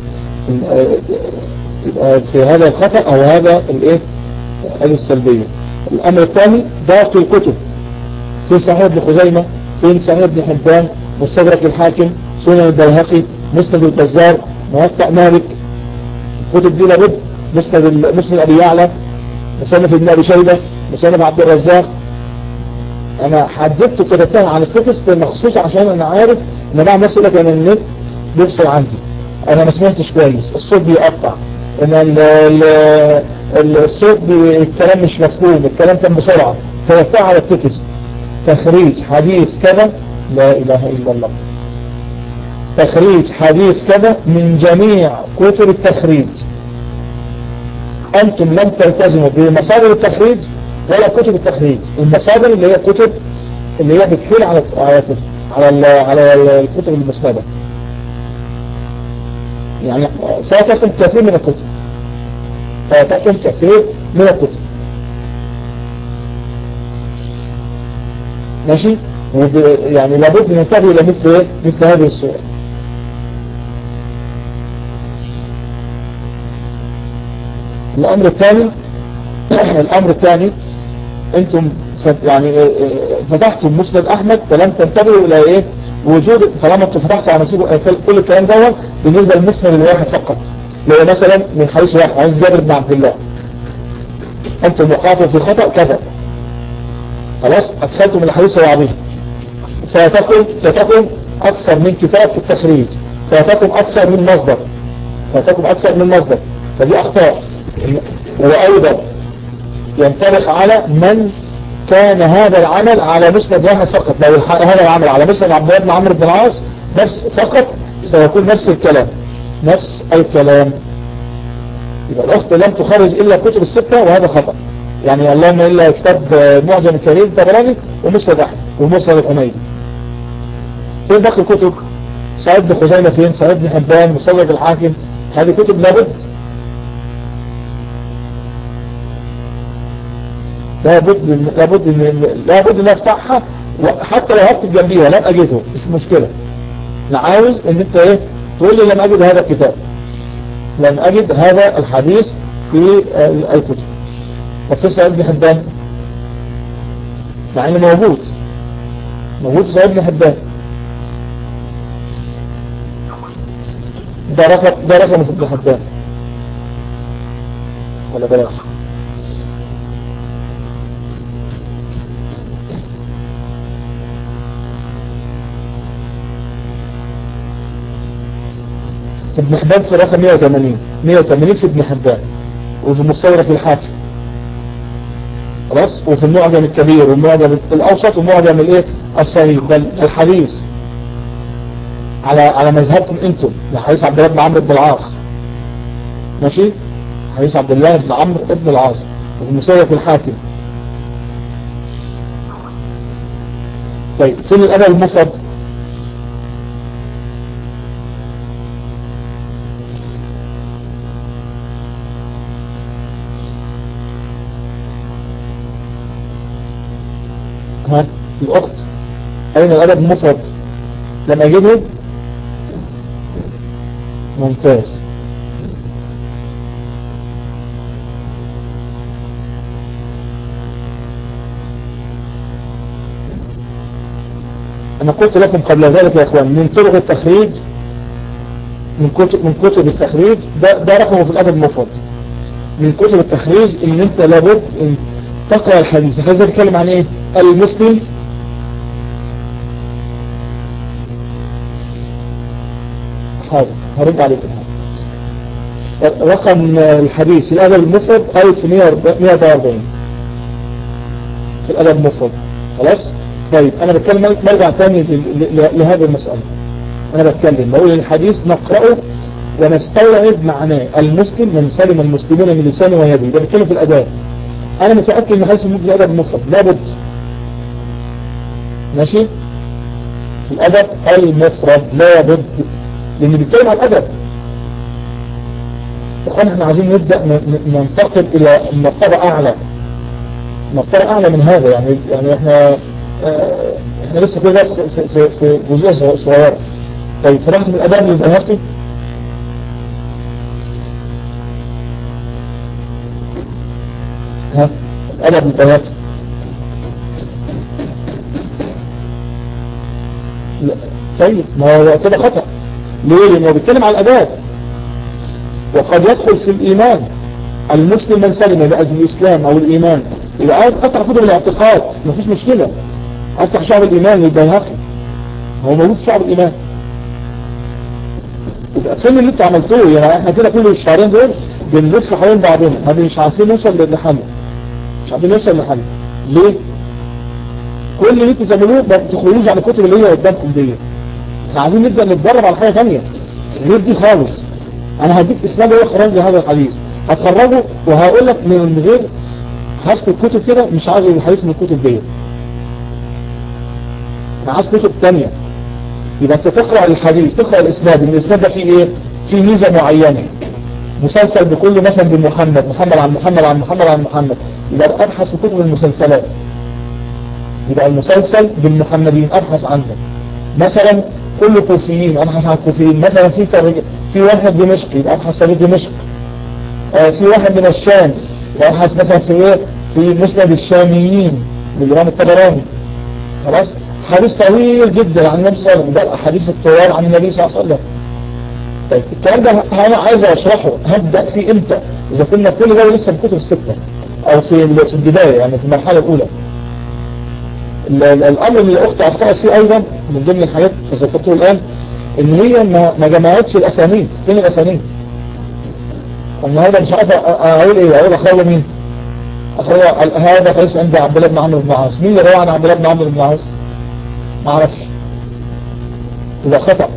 يبقى في هذا الخطأ او هذا الايه السلبية الامر الثاني ضغط الكتب في صحيح ابن خزيمة في صحيح ابن حبان مستدرك الحاكم سنن البيهقي مسند البزار موقع مالك الكتب دي لابد مسند مسند ابي يعلى مصنف ابن ابي شيبه مصنف عبد الرزاق انا حددت كتبتها عن التكست مخصوص عشان انا عارف ان بعض الناس يقول لك انا النت بيفصل عندي انا ما سمعتش كويس الصوت بيقطع ان ال ال الصوت الكلام مش مفهوم الكلام كان بسرعة كتبتها على التكست تخريج حديث كذا لا اله الا الله تخريج حديث كذا من جميع كتب التخريج أنتم لم تلتزموا بمصادر التخريج ولا كتب التخريج المصادر اللي هي كتب اللي هي بتحيل على على على, على الكتب المسندة يعني فاتكم كثير من الكتب فاتكم كثير من الكتب ماشي يعني لابد ننتبه إلى مثل إيه؟ مثل هذه الصورة الأمر الثاني الأمر الثاني أنتم يعني فتحتم مسند أحمد فلم تنتبهوا إلى إيه وجود طالما أنتم فتحتوا على كل الكلام دوت بالنسبة للمسند الواحد فقط لو مثلا من حديث واحد حديث جابر بن عبد الله أنتم وقعتم في خطأ كذا خلاص أدخلتم الحديث وعظيم فيتكم فيتكم أكثر من كتاب في التخريج فيتكم أكثر من مصدر فيتكم أكثر من مصدر فدي أخطاء وأيضا ينطبق على من كان هذا العمل على مسند واحد فقط لو هذا العمل على مسند عبد الله بن عمرو بن العاص نفس فقط سيكون نفس الكلام نفس الكلام يبقى الأخت لم تخرج إلا كتب الستة وهذا خطأ يعني اللهم إلا كتاب معجم الكريم الطبراني ومسند أحمد ومسند الحميدي فين باقي الكتب سعيد بن خزيمة فين سعيد بن حبان مصدق الحاكم هذه كتب لابد لابد لابد ان لابد ان افتحها حتى لو هكتب جنبيها لم اجده مش مشكلة انا عاوز ان انت ايه تقول لي لم اجد هذا الكتاب لم اجد هذا الحديث في الكتب طب في سعيد بن حبان مع انه موجود موجود في سعيد بن حبان ده رقم ده رقم في ابن حبان ولا بلاش في ابن حبان في رقم 180 180 في ابن حبان وفي مستدرك الحاكم خلاص وفي المعجم الكبير والمعجم الاوسط والمعجم الايه الصغير بل الحديث على على مذهبكم انتم لحديث عبد الله بن عمرو بن العاص ماشي حديث عبد الله بن عمرو بن العاص وفي مستدرك الحاكم طيب فين الادب المفرد ها الأخت أين الأدب المفرد لم أجده ممتاز أنا قلت لكم قبل ذلك يا أخوان من طرق التخريج من كتب, من كتب التخريج ده, ده رقمه في الأدب المفرد من كتب التخريج ان انت لابد ان تقرأ الحديث هذا بيتكلم عن ايه المسلم حاضر هرد عليكم رقم الحديث في الأدب المفرد 1140 في الأدب المفرد خلاص طيب أنا بتكلم مرجع ثاني لهذه المسألة أنا بتكلم بقول الحديث نقرأه ونستوعب معناه المسلم من سلم المسلمون من لسانه ويده ده بتكلم في الأداب أنا متأكد من حيث ممكن الأدب المفرد لابد ماشي في الأدب المفرد لابد لأن بيتكلم عن الأدب إخوان احنا عايزين نبدأ ننتقل إلى مرتبة أعلى مرتبة أعلى من هذا يعني يعني احنا آه، احنا لسه كده في في في, في جزئيه صغيره طيب فرحت من الاداب للبهرتي ها الادب للبهرتي لا طيب ما هو كده خطأ ليه لانه بيتكلم على الاداب وقد يدخل في الايمان المسلم من سلم بقى في الاسلام او الايمان يبقى افتح كتب الاعتقاد مفيش مشكلة افتح شعب الايمان للبيهقي هو موجود في شعب الايمان يبقى فين اللي انتوا عملتوه يعني احنا كده كل الشهرين دول بنلف حوالين بعضنا ما مش عارفين نوصل لحل مش عارفين نوصل لحل ليه كل اللي انتوا بتعملوه ما بتخرجوش عن الكتب اللي هي قدامكم دي احنا عايزين نبدا نتدرب على حاجه ثانيه غير دي خالص انا هديك اسلام ايه خرج لي هذا الحديث هتخرجه وهقول لك من غير حسب الكتب كده مش عايز الحديث من الكتب دي انا عايز كتب ثانيه يبقى انت تقرا الحديث تقرا الاسناد الاسناد ده فيه ايه فيه ميزه معينه مسلسل بكل مثلا بمحمد محمد عن محمد عن محمد عن محمد يبقى ابحث في كتب المسلسلات يبقى المسلسل بالمحمدين ابحث عنه مثلا كل كوفيين ابحث عن الكوفيين مثلا في في واحد دمشقي يبقى ابحث عن دمشق آه في واحد من الشام ابحث مثلا في ايه في مسند الشاميين للإمام الطبراني خلاص حديث طويل جدا عن النبي صلى الله عليه وسلم ده حديث الطوال عن النبي صلى الله عليه وسلم طيب الكلام ده انا عايز اشرحه هبدا فيه امتى اذا كنا كل ده لسه في الكتب السته او في البدايه يعني في المرحله الاولى الامر اللي الاخت اخطأت فيه ايضا من ضمن الحاجات تذكرته الان ان هي ما جمعتش الاسانيد فين الاسانيد النهارده مش عارف اقول ايه اقول اخوه مين اخوه هذا حديث عند عبد الله بن عمرو بن العاص مين اللي روى عن عبد الله بن عمرو بن العاص ما اعرفش اذا خطأ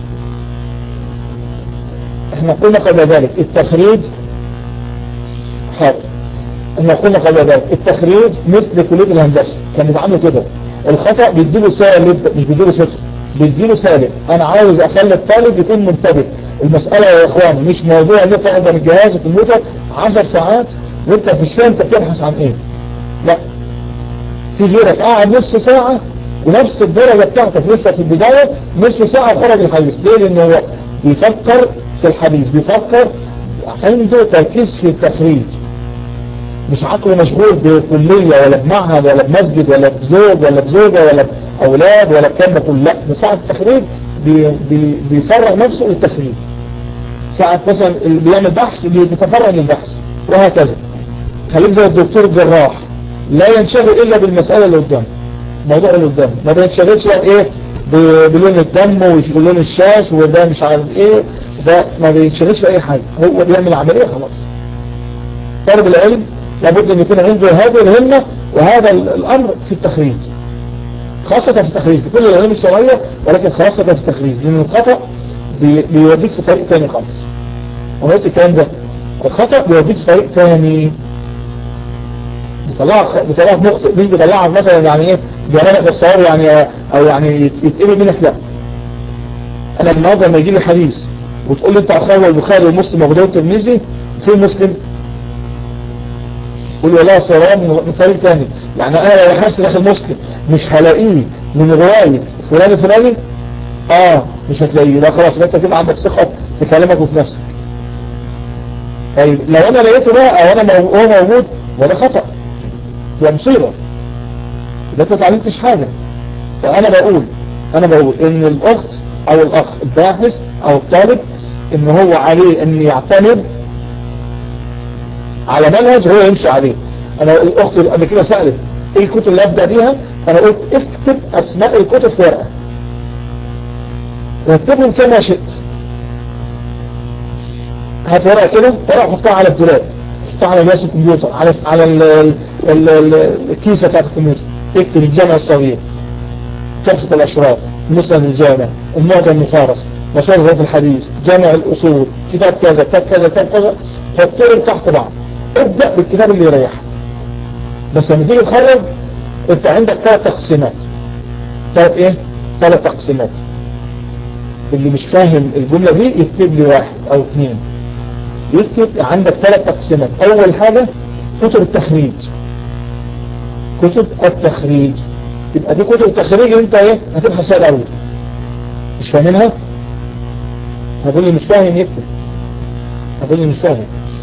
احنا قلنا قبل ذلك التخريج حاضر احنا قلنا قبل ذلك التخريج مثل كلية الهندسة كان بيتعاملوا كده الخطأ بيديله سالب مش بيديله صفر بيديله سالب انا عاوز اخلي الطالب يكون منتبه المسألة يا اخواني مش موضوع ان انت قدام الجهاز الكمبيوتر 10 ساعات وانت مش فاهم انت بتبحث عن ايه لا في غيرك قاعد نصف ساعة ونفس الدرجة بتاعتك لسه في البداية نصف ساعة وخرج الحديث ليه لان هو بيفكر في الحديث بيفكر عنده تركيز في التخريج مش عقله مشغول بكلية ولا بمعهد ولا بمسجد ولا بزوج ولا بزوجة ولا بأولاد ولا الكلام ده كله لا ساعة التخريج بي بي بيفرغ نفسه للتخريج ساعة مثلا اللي بيعمل بحث بيتفرغ للبحث وهكذا خليك زي الدكتور الجراح لا ينشغل إلا بالمسألة اللي قدامه الموضوع اللي قدامه ما بينشغلش بقى ايه بلون الدم ولون الشاش وده مش عارف ايه ده ما بينشغلش بأي حاجة هو بيعمل عملية خلاص طالب العلم لابد ان يكون عنده هذه الهمة وهذا الامر في التخريج خاصة في التخريج في كل العلوم الشرعية ولكن خاصة في التخريج لان الخطأ بي بيوديك في طريق تاني خالص وقلت الكلام ده الخطأ بيوديك في طريق تاني بيطلعك بيطلعك مخطئ مش بيطلعك مثلا يعني ايه جمالك الصواب يعني او يعني يتقبل منك لا انا النهارده لما يجي لي حديث وتقول لي انت اخوه البخاري ومسلم وابو داود الترمذي فين مسلم قول والله صواب من طريق تاني يعني انا لو حاسس داخل مسلم مش هلاقيه من رواية فلان فلاني اه مش هتلاقيه لا خلاص انت كده عندك ثقة في كلامك وفي نفسك طيب لو انا لقيته بقى او انا هو موجود وده خطأ تبقى مصيبة ده انت ما اتعلمتش حاجة فانا بقول انا بقول ان الاخت او الاخ الباحث او الطالب ان هو عليه ان يعتمد على منهج هو يمشي عليه انا الاخت قبل كده سألت ايه الكتب اللي ابدأ بيها انا قلت اكتب اسماء الكتب في ورقة رتبهم كما شئت هات ورقة كده ورقة حطها على الدولاب حطها على جهاز الكمبيوتر على على ال ال ال الكيسة بتاعت الكمبيوتر اكتب الجامع الصغير كافة الاشراف مسند الجامع المعجم المفارس مشروع في الحديث جامع الاصول كتاب كذا كتاب كذا كتاب كذا حطهم تحت بعض ابدأ بالكتاب اللي يريحك بس لما تيجي تخرج انت عندك ثلاث تقسيمات ثلاث ايه ثلاث تقسيمات اللي مش فاهم الجملة دي يكتب لي واحد او اثنين يكتب عندك ثلاث تقسيمات اول حاجة كتب التخريج كتب التخريج يبقى دي كتب التخريج اللي انت ايه هتبحث فيها الاول مش فاهمينها هقول لي مش فاهم يكتب هقول لي مش فاهم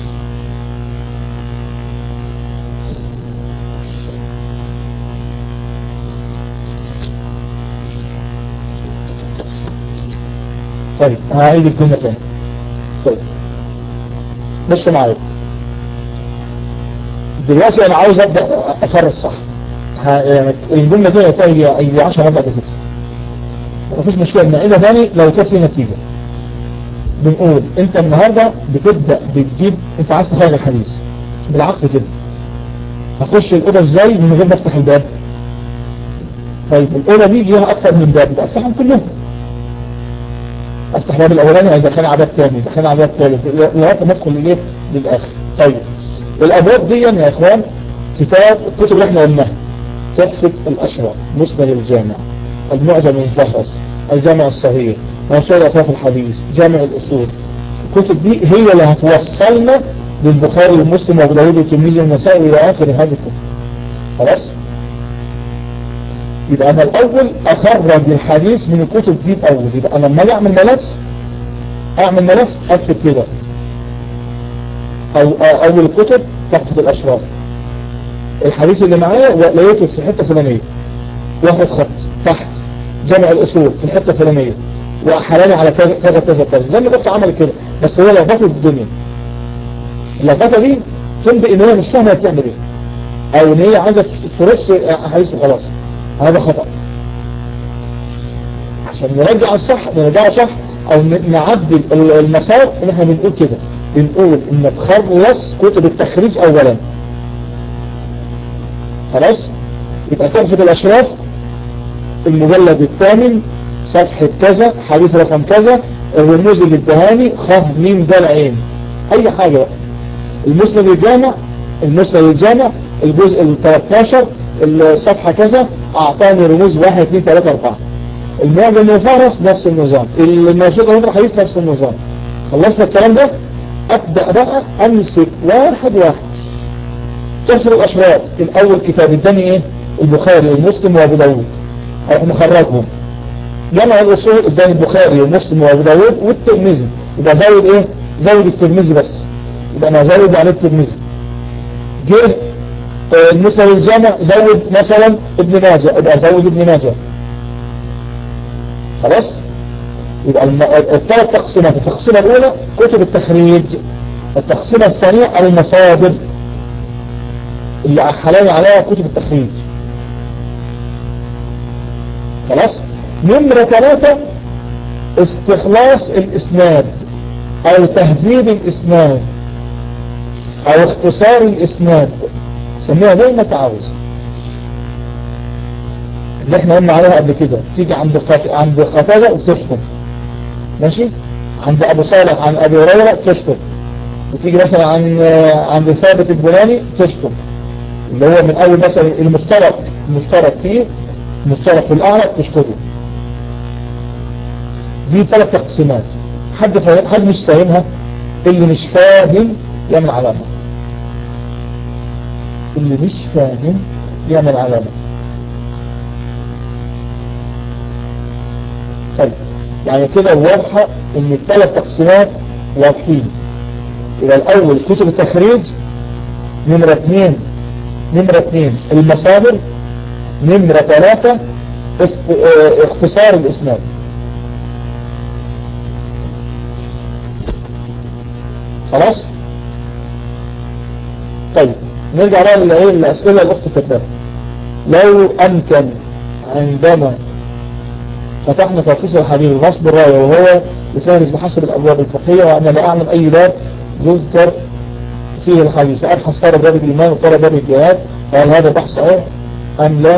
طيب هعيد الجملة تاني طيب بص معايا دلوقتي انا عاوز ابدا افرق صح الجملة دي هتلاقي اي 10 مرات كده مفيش مشكلة نعيدها تاني لو كانت في نتيجة بنقول انت النهاردة بتبدأ بتجيب انت عايز تخرج الحديث بالعقل كده هخش الأوضة ازاي من غير ما افتح الباب طيب الأوضة دي ليها أكثر من باب يبقى افتحهم كلهم افتح باب الأولاني هيدخلني على باب تاني يدخلني على باب ثالث لغاية ما ادخل للايه للآخر طيب الأبواب دي يا إخوان كتاب الكتب اللي احنا قلناها تحفة الأشرف مسند الجامع المعجم المفهرس الجامع الصغير موسوعة أطراف الحديث جامع الأصول الكتب دي هي اللي هتوصلنا للبخاري والمسلم وابو داود والترمذي والنسائي إلى آخر هذه الكتب خلاص يبقى أنا الأول أخرج الحديث من الكتب دي الأول يبقى أنا لما أجي أعمل ملف أعمل ملف أكتب كده أو أول الكتب تحفة الأشراف الحديث اللي معايا لقيته في حتة فلانية واخد خط تحت جمع الأصول في الحتة الفلانية وحلالي على كذا كذا كذا كذا زي ما كنت عمل كده بس هو لخبطه الدنيا اللخبطه دي تنبئ ان هي مش فاهمه بتعمل ايه او ان هي عايزه ترص احاديث وخلاص هذا خطأ عشان نرجع الصح نرجعه صح او نعدل المسار اللي احنا بنقول كده بنقول ان تخلص كتب التخريج اولا خلاص يبقى تحفظ الاشراف المجلد الثامن صفحة كذا حديث رقم كذا الرموز اللي ادهاني خ ميم دال عين اي حاجة بقى المسند الجامع المسند الجامع الجزء ال 13 الصفحة كذا اعطاني رموز 1 2 3 4 المعجم المفارس نفس النظام المنشط المطرح حديث نفس النظام خلصنا الكلام ده ابدأ بقى امسك واحد واحد تحصل الاشراف الاول كتاب الثاني ايه البخاري والمسلم وابو داود اروح مخرجهم جمع الأصول قدام البخاري ومسلم وابو داود والترمذي يبقى زود ايه زود الترمذي بس يبقى انا زود عليه الترمذي جه المسلم الجامع زود مثلا ابن ماجه يبقى زود ابن ماجه خلاص يبقى الثلاث تقسيمات التقسيمة الأولى كتب التخريج التقسيمة الثانية المصادر اللي حلال عليها كتب التخريج خلاص نمرة ثلاثة استخلاص الاسناد او تهذيب الاسناد او اختصار الاسناد سميها زي ما تعاوز اللي احنا قلنا عليها قبل كده تيجي عند قت... عند قتادة وتشتم ماشي عند ابو صالح عن ابي هريره تشتم وتيجي مثلا عن عند ثابت البناني تشتم اللي هو من اول مثلا المشترك المشترك فيه المشترك في الاعلى تشتمه دي ثلاث تقسيمات حد فاهم حد مش فاهمها اللي مش فاهم يعمل علامة اللي مش فاهم يعمل علامة طيب يعني كده واضحة ان الثلاث تقسيمات واضحين يبقى الاول كتب التخريج نمرة اثنين نمرة اثنين المصادر نمرة ثلاثة اختصار الاسناد خلاص طيب نرجع بقى للايه الاسئله الاخت كتبها لو امكن عندما فتحنا تلخيص الحديث الغصب الراية وهو يفارس بحسب الابواب الفقهيه وانا لا اعلم اي باب يذكر فيه الحديث فابحث ترى باب الايمان وترى باب الجهاد فهل هذا بحث صحيح ام لا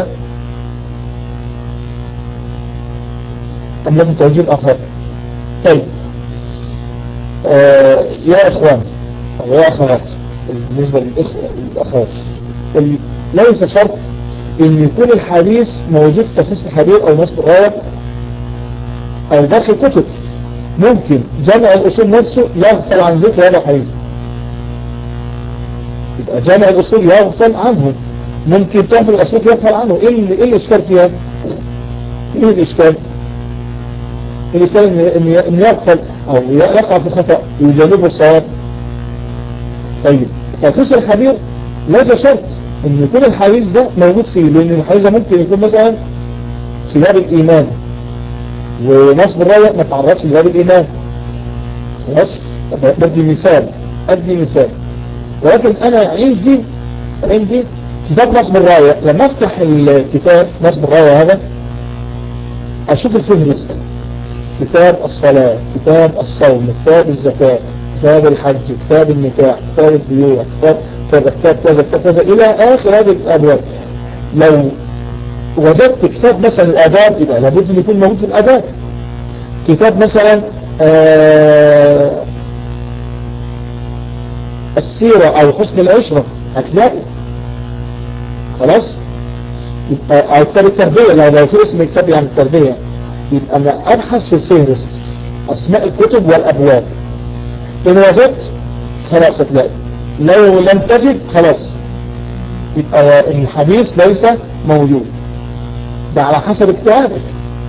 ام لم توجيه اخر طيب آه يا اخوان او يا اخوات بالنسبة للاخوات ليس شرط ان يكون الحديث موجود في تلخيص الحديث او نصب الراية او داخل كتب ممكن جامع الاصول نفسه يغفل عن ذكر هذا الحديث يبقى جامع الاصول يغفل عنه ممكن تحفظ الأسلوب يغفل عنه إيه, إيه الإشكال فيها إيه الإشكال الإشكال إن, إن يغفل أو يقع في خطأ يجانبه الصواب طيب تلخيص الخبير ليس شرط ان يكون الحديث ده موجود فيه لان الحديث ده ممكن يكون مثلا في باب الايمان ونصب الراية ما تعرضش لباب الايمان خلاص بدي مثال ادي مثال ولكن انا عندي عندي كتاب نصب الراية لما افتح الكتاب نصب الراية هذا اشوف الفهرست كتاب الصلاة كتاب الصوم كتاب الزكاة كتاب الحج كتاب النكاح كتاب البيوع كتاب كذا كتاب كذا كتاب كذا إلى آخر هذه الأبواب لو وجدت كتاب مثلا الآداب يبقى لابد أن يكون موجود في الآداب كتاب مثلا آه السيرة أو حسن العشرة هتلاقي خلاص أو كتاب التربية لو في اسم كتاب يعني التربية يبقى أنا أبحث في الفهرست أسماء الكتب والأبواب إن وجدت خلاص هتلاقي لو لم تجد خلاص يبقى الحديث ليس موجود ده على حسب اجتهادك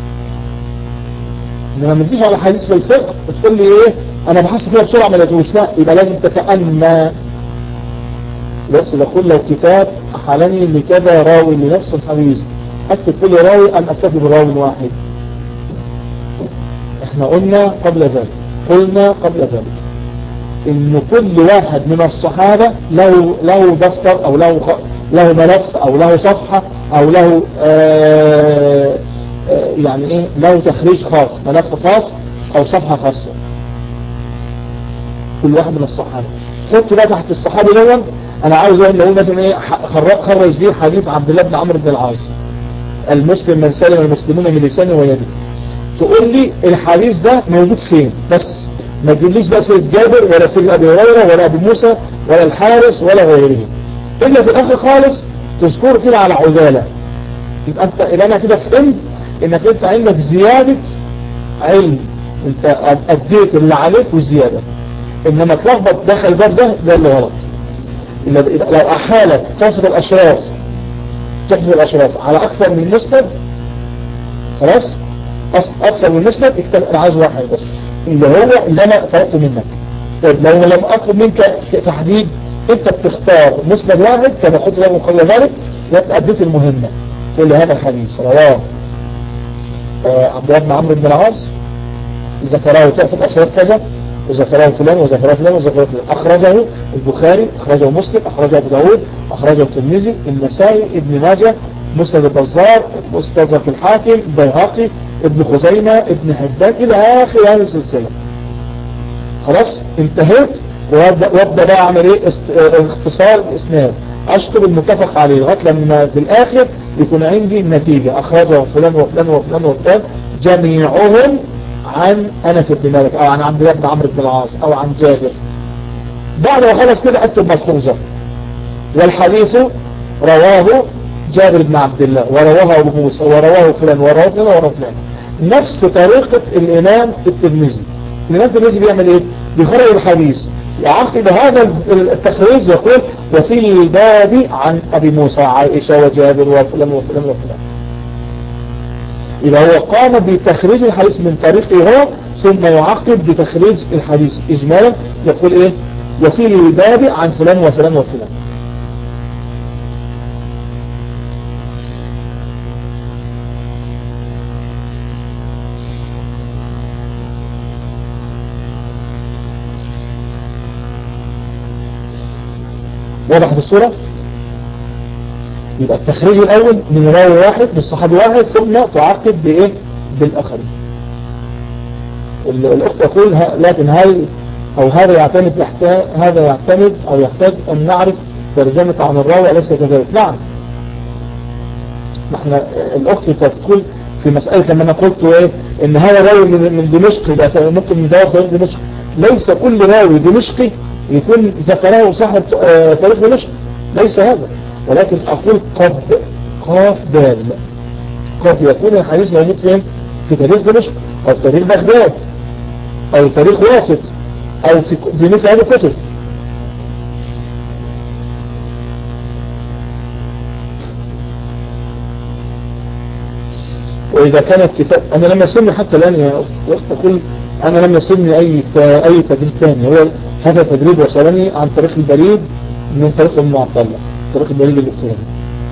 انما ما تجيش على حديث في الفقه وتقول لي ايه انا بحث فيها بسرعه ما لقيتوش لا يبقى لازم تتأنى نفس بقول لو كتاب احالني لكذا راوي لنفس الحديث اكتب كل راوي ام اكتفي براوي واحد احنا قلنا قبل ذلك قلنا قبل ذلك ان كل واحد من الصحابة له له دفتر او له له ملف او له صفحة او له آآ آآ يعني ايه له تخريج خاص ملف خاص او صفحة خاصة كل واحد من الصحابة حط بقى تحت الصحابي دول انا عاوز اقول مثلا ايه خرج دي حديث عبد الله بن عمرو بن العاص المسلم من سلم المسلمون من لسانه ويده تقول لي الحديث ده موجود فين بس ما تقوليش بقى سيد جابر ولا سيد ابي هريره ولا ابي موسى ولا الحارس ولا غيره الا في الاخر خالص تذكر كده على عجاله يبقى انت يبقى انا كده فهمت انك انت عندك زياده علم انت اديت اللي عليك وزياده انما تلخبط داخل الباب ده ده اللي غلط لو احالك تحفظ الاشراف تحفظ الاشراف على اكثر من مسند خلاص اكثر من مسند اكتب انا عايز واحد بس اللي هو اللي انا طلبته منك طيب لو لم اطلب منك تحديد انت بتختار مسند واحد كما قلت له قبل ذلك لا اديت المهمة تقول لي هذا الحديث رواه آه عبد الله بن عمرو بن العاص ذكره تحفظ اشراف كذا وذكره فلان وذكره فلان وذكره فلان أخرجه البخاري أخرجه مسلم أخرجه أبو داود أخرجه الترمذي النسائي ابن ماجه مسند البزار مستدرك الحاكم البيهقي ابن خزيمة ابن حبان إلى آخر هذه السلسلة خلاص انتهيت وابدأ بقى أعمل إيه اختصار الإسناد أشطب المتفق عليه لغاية لما في الآخر يكون عندي النتيجة أخرجه فلان وفلان وفلان وفلان جميعهم عن أنس بن مالك أو عن عبد الله بن عمرو بن العاص أو عن جابر بعد ما خلص كده أكتب ملحوظة والحديث رواه جابر بن عبد الله ورواه أبو موسى ورواه فلان ورواه فلان ورواه فلان نفس طريقة الإمام الترمذي الإمام الترمذي بيعمل إيه؟ بيخرج الحديث وعقب هذا التخريج يقول وفي الباب عن أبي موسى عائشة وجابر وفلان وفلان وفلان يبقى هو قام بتخريج الحديث من طريقه هو ثم يعقب بتخريج الحديث إجمالا يقول إيه وفي الباب عن فلان وفلان وفلان واضح في الصورة يبقى التخريج الأول من راوي واحد من صحابي واحد ثم تعقب بإيه بالآخرين الأخت تقول لكن هل أو هذا يعتمد يحتاج هذا يعتمد أو يحتاج أن نعرف ترجمة عن الراوي أليس كذلك نعم احنا الأخت تقول في مسألة لما أنا قلت إيه إن هذا راوي من, من دمشق يبقى ممكن من دواء خارج دمشق ليس كل راوي دمشقي يكون ذكره صاحب تاريخ دمشق ليس هذا ولكن أقول قد قاف دال قد يكون الحديث موجود فين في تاريخ دمشق أو في تاريخ بغداد أو تاريخ واسط أو في, في مثل هذه الكتب وإذا كان الكتاب أنا لم يصلني حتى الآن يا أخت أقول أنا لم يصلني أي أي تدريب ثاني هو هذا تدريب وصلني عن طريق البريد من طريق المعطلة طريق البريد الإلكتروني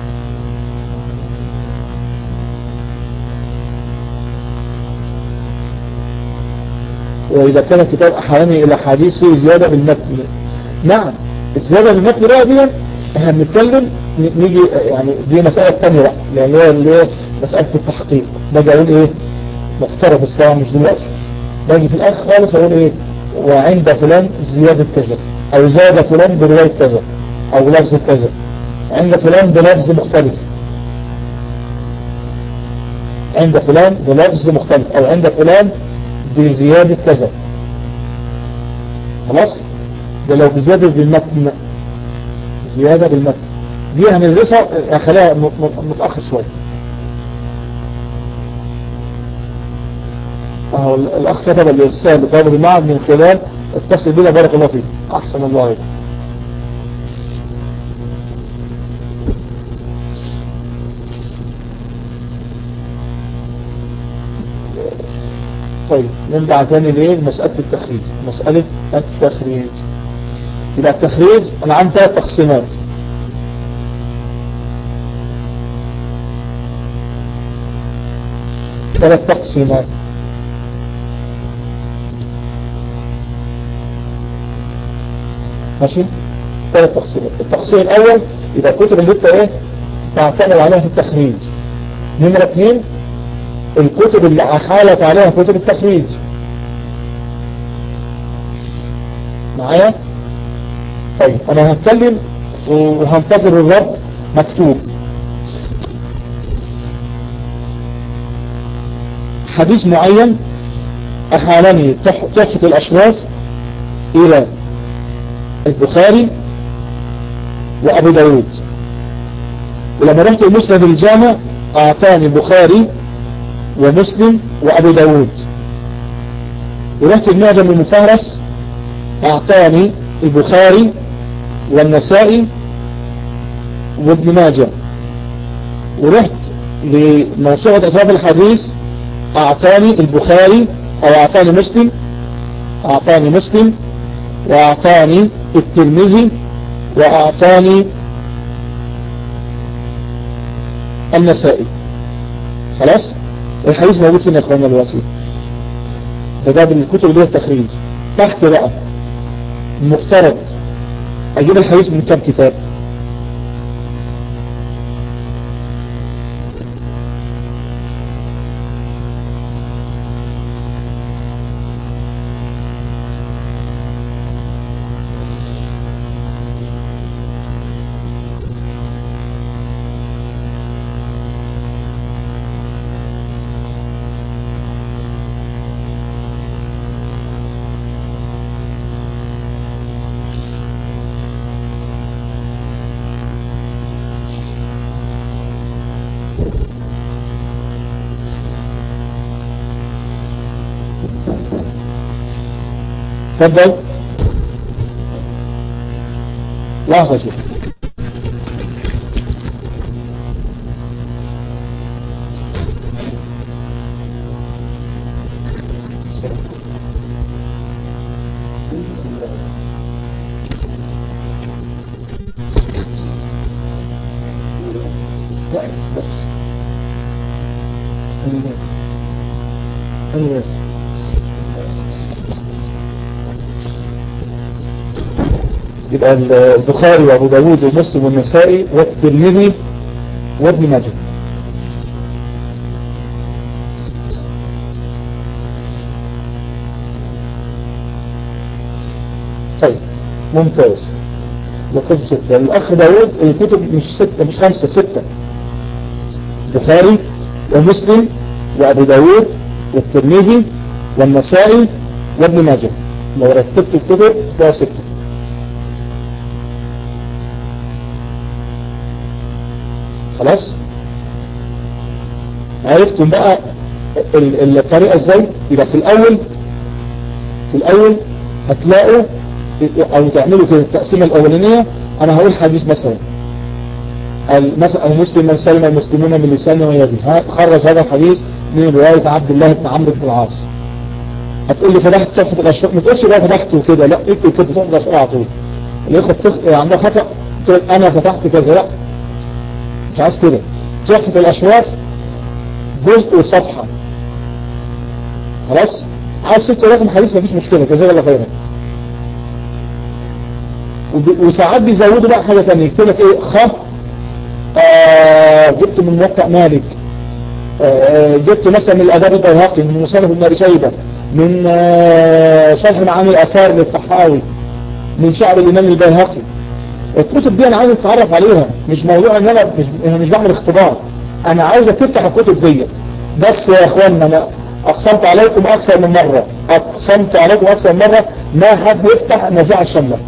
وإذا كان الكتاب أحياني إلى حديث فيه زيادة بالمتن نعم الزيادة بالمتن بقى دي احنا بنتكلم نيجي يعني دي مسألة تانية بقى لأن هي اللي هي مسألة التحقيق باجي أقول إيه مفترض الصلاة مش دلوقتي باجي في الآخر خالص أقول إيه وعند فلان زيادة كذا أو زاد فلان برواية كذا أو لفظ كذا عند فلان بلفظ مختلف عند فلان بلفظ مختلف أو عند فلان بزيادة كذا خلاص ده لو بزيادة بالمتن زيادة بالمتن دي هندرسها خليها متأخر شوية اهو الاخ كتب الارسال لطالب المعهد من خلال اتصل بنا بارك الله فيك احسن الله عليك طيب نرجع تاني ليه مسألة التخريج مسألة التخريج يبقى التخريج انا عندي ثلاث تقسيمات ثلاث تقسيمات ماشي ثلاث تقسيمات التقسيم الاول يبقى الكتب اللي انت ايه تعتمد عليها في التخريج نمرة اثنين الكتب اللي حالت عليها كتب التخريج معايا طيب انا هتكلم وهنتظر الرد مكتوب حديث معين احالني تحفة الاشراف الى البخاري وابو داود ولما رحت المسند الجامع اعطاني البخاري ومسلم وابو داود ورحت المعجم المفهرس اعطاني البخاري والنسائي وابن ماجه ورحت لموسوعة اطراف الحديث اعطاني البخاري او اعطاني مسلم اعطاني مسلم واعطاني الترمذي واعطاني النسائي خلاص الحديث موجود فين يا اخوانا دلوقتي ده ده بالكتب اللي هي التخريج تحت بقى المفترض اجيب الحديث من كام كتاب تفضل لحظة يا شيخ يبقى البخاري وابو داود ومسلم والنسائي والترمذي وابن ماجه طيب ممتاز وكتب ستة الأخ داود الكتب مش ستة مش خمسة ستة البخاري ومسلم وأبو داود والترمذي والنسائي وابن ماجه لو رتبت الكتب فيها ستة خلاص عرفتم بقى الطريقة ازاي يبقى في الاول في الاول هتلاقوا او تعملوا كده التقسيمة الاولانية انا هقول حديث مثلا مثلا المسلم من سلم المسلمون من لسانه ويده خرج هذا الحديث اثنين رواية عبد الله بن عمرو بن العاص هتقول لي فتحت تحفة الأشراف ما تقولش بقى فتحته كده لا اكتب كده تحفة الأشراف على طول الإخوة بتخ... عندها خطأ تقول أنا فتحت كذا لا مش عايز كده تحفة الأشراف جزء وصفحة خلاص عايز ست رقم حديث مفيش مشكلة جزاك الله خيرا وب... وساعات بيزودوا بقى حاجة ثانيه يكتب لك ايه خ آه جبت من موقع مالك آه جبت مثلا من الاداب البيهقي من مصنف ابن شيبة من آه شرح معاني الاثار للطحاوي من شعر الامام البيهقي الكتب دي انا عايز اتعرف عليها مش موضوع ان انا مش, أنا مش بعمل اختبار انا عاوزك تفتح الكتب دي بس يا اخوانا انا اقسمت عليكم اكثر من مرة اقسمت عليكم اكثر من مرة ما حد يفتح النافعة الشاملة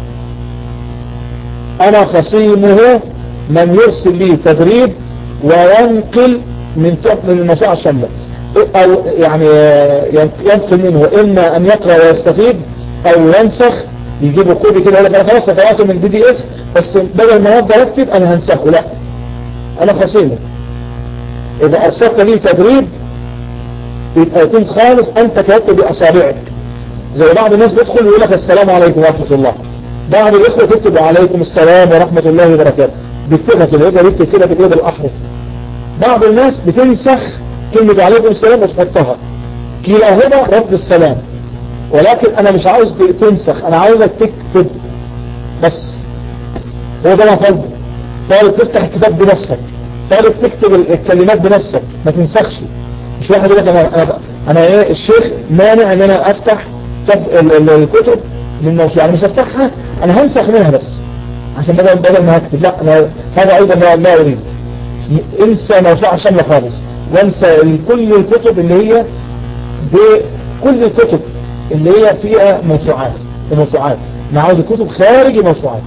انا خصيمه من يرسل لي تدريب وينقل من من النافعة الشاملة او يعني ينقل منه اما ان يقرأ ويستفيد او ينسخ يجيبوا كوبي كده يقول لك انا خلاص قرأته من بي دي اف بس بدل ما افضل اكتب انا هنسخه لا انا خصيمه اذا ارسلت لي تدريب يبقى يكون خالص انت كتبت باصابعك زي بعض الناس بيدخل ويقول لك السلام عليكم ورحمة الله بعض الاخوة تكتب عليكم السلام ورحمة الله وبركاته بيكتبها كده يقدر يكتب كده بكده بالاحرف بعض الناس بتنسخ كلمة عليكم السلام وتحطها كلاهما رد السلام ولكن انا مش عاوز تنسخ انا عاوزك تكتب بس هو ده طالبه طالب تفتح الكتاب بنفسك طالب تكتب الكلمات بنفسك ما تنسخش مش واحد يقول لك انا انا انا ايه الشيخ مانع ان انا افتح الكتب من موسوعه يعني مش هفتحها انا هنسخ منها بس عشان بدل بدل ما هكتب لا أنا هذا ايضا لا اريد انسى موسوعه شامله خالص وانسى كل الكتب اللي هي بكل الكتب اللي هي فيها موسوعات موسوعات انا عاوز الكتب خارج الموسوعات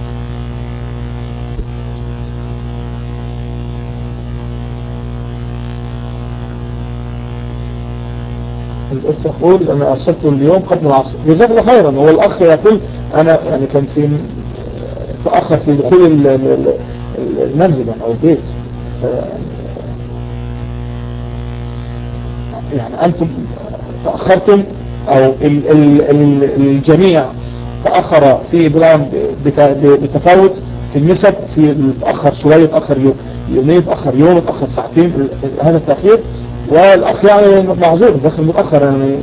الأخت تقول أنا أرسلته اليوم قبل العصر جزاك الله خيرا هو الأخ يقول أنا يعني كان في تأخر في دخول المنزل أو البيت يعني أنتم تأخرتم أو ال ال ال الجميع تأخر في بلان بتفاوت في النسب في تأخر شوية تأخر يوم يومين تأخر يوم تأخر ساعتين هذا التأخير والأخ يعني معذور داخل متأخر يعني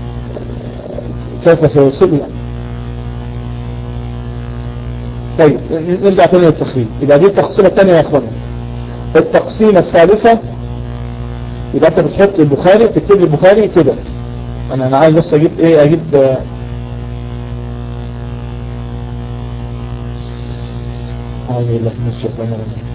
كيف سيوصل يعني طيب نرجع تاني للتخريج يبقى دي التقسيمة الثانية يا اخوانا التقسيمة الثالثة يبقى انت بتحط البخاري تكتب لي البخاري كده انا انا عايز بس اجيب ايه اجيب اعوذ بالله من الشيطان الرجيم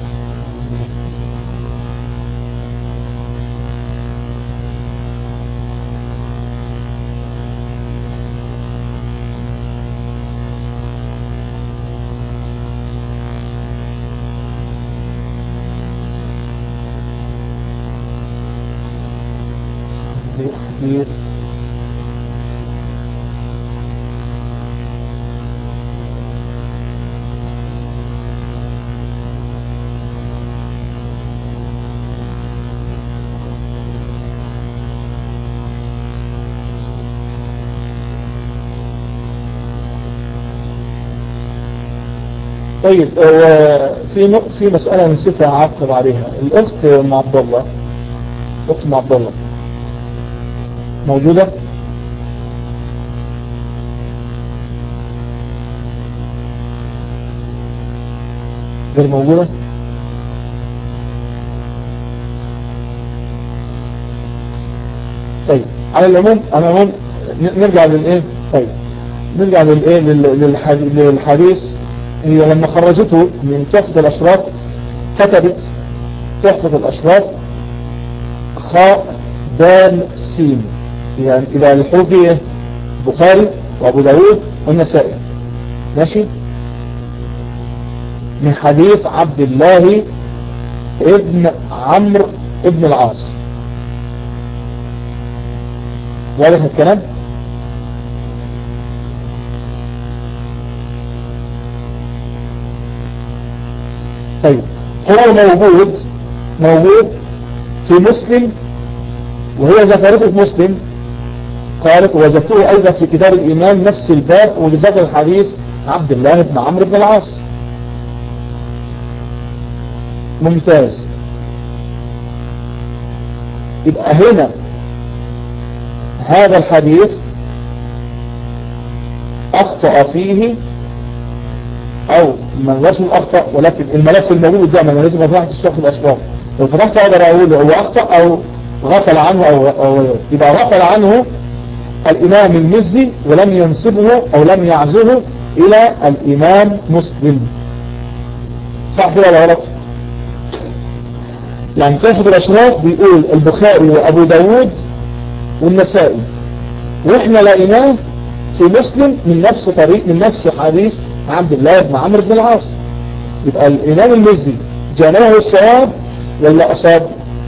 كتير طيب في في مسألة نسيت أعقب عليها الأخت أم عبد الله أخت أم عبد الله موجودة غير موجودة طيب على العموم على العموم نرجع للايه طيب نرجع للايه للحديث هي لما خرجته من تحفة الاشراف كتبت تحفة الاشراف خاء دال سين يعني إلى الحوفي البخاري وأبو داود والنسائي ماشي من حديث عبد الله ابن عمرو ابن العاص واضح الكلام طيب هو موجود موجود في مسلم وهي ذكرته في مسلم قالت وجدته أيضا في كتاب الإيمان نفس الباب وذكر الحديث عبد الله بن عمرو بن العاص ممتاز يبقى هنا هذا الحديث أخطأ فيه أو من رسم أخطأ ولكن الملف الموجود قدامنا أنا لازم أفتح تستوقف الأسباب لو فتحت أقدر أقول هو أخطأ أو غفل عنه أو, أو يبقى غفل عنه الإمام المزي ولم ينسبه أو لم يعزه إلى الإمام مسلم صح كده ولا غلط؟ يعني كافة الأشراف بيقول البخاري وأبو داود والنسائي وإحنا لقيناه في مسلم من نفس طريق من نفس حديث عبد الله بن عمرو بن العاص يبقى الإمام المزي جانبه الصواب ولا أصاب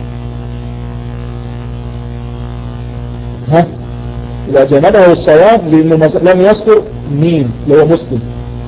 ها يبقى جانبه الصواب لأنه لم يذكر مين اللي هو مسلم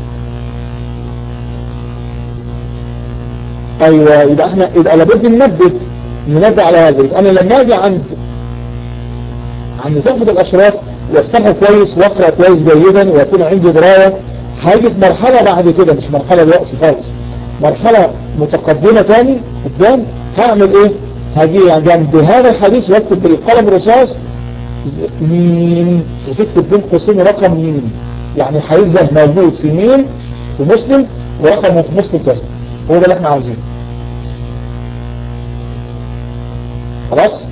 ايوه يبقى احنا يبقى لابد ننبه ننبه على هذا يبقى انا لما اجي عند عند تحفة الاشراف وافتحه كويس واقرا كويس جيدا ويكون عندي درايه هاجي في مرحله بعد كده مش مرحله دلوقتي خالص مرحله متقدمه تاني قدام هعمل ايه؟ هاجي جنب هذا الحديث واكتب بالقلم الرصاص مين وتكتب بين قوسين رقم مين يعني الحديث ده موجود في مين في مسلم ورقمه في مسلم كذا هو ده اللي احنا عاوزينه خلاص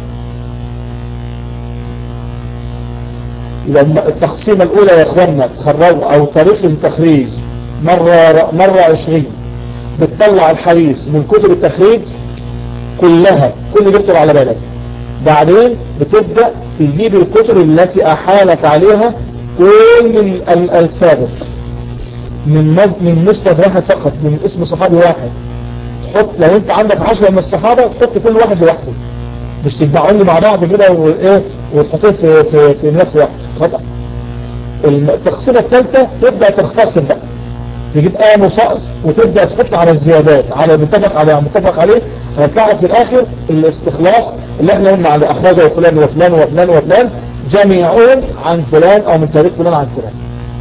لما التقسيمة الأولى يا إخواننا تخرجوا أو تاريخ التخريج مرة مرة عشرين بتطلع الحديث من كتب التخريج كلها كل اللي بيكتب على بالك بعدين بتبدأ تجيب الكتب التي أحالك عليها كل السابق من من مسند واحد فقط من اسم صحابي واحد تحط لو انت عندك عشرة من الصحابة تحط كل واحد لوحده مش تجمعهم لي مع بعض كده وايه وتحطهم في في في نفس واحد خطأ التقسيمة الثالثة تبدأ تختصر بقى تجيب آية مصاص وتبدأ تحط على الزيادات على المتفق على المتفق عليه هيطلع في الآخر الاستخلاص اللي احنا قلنا على أخرجه فلان وفلان وفلان وفلان جميعهم عن فلان أو من تاريخ فلان عن فلان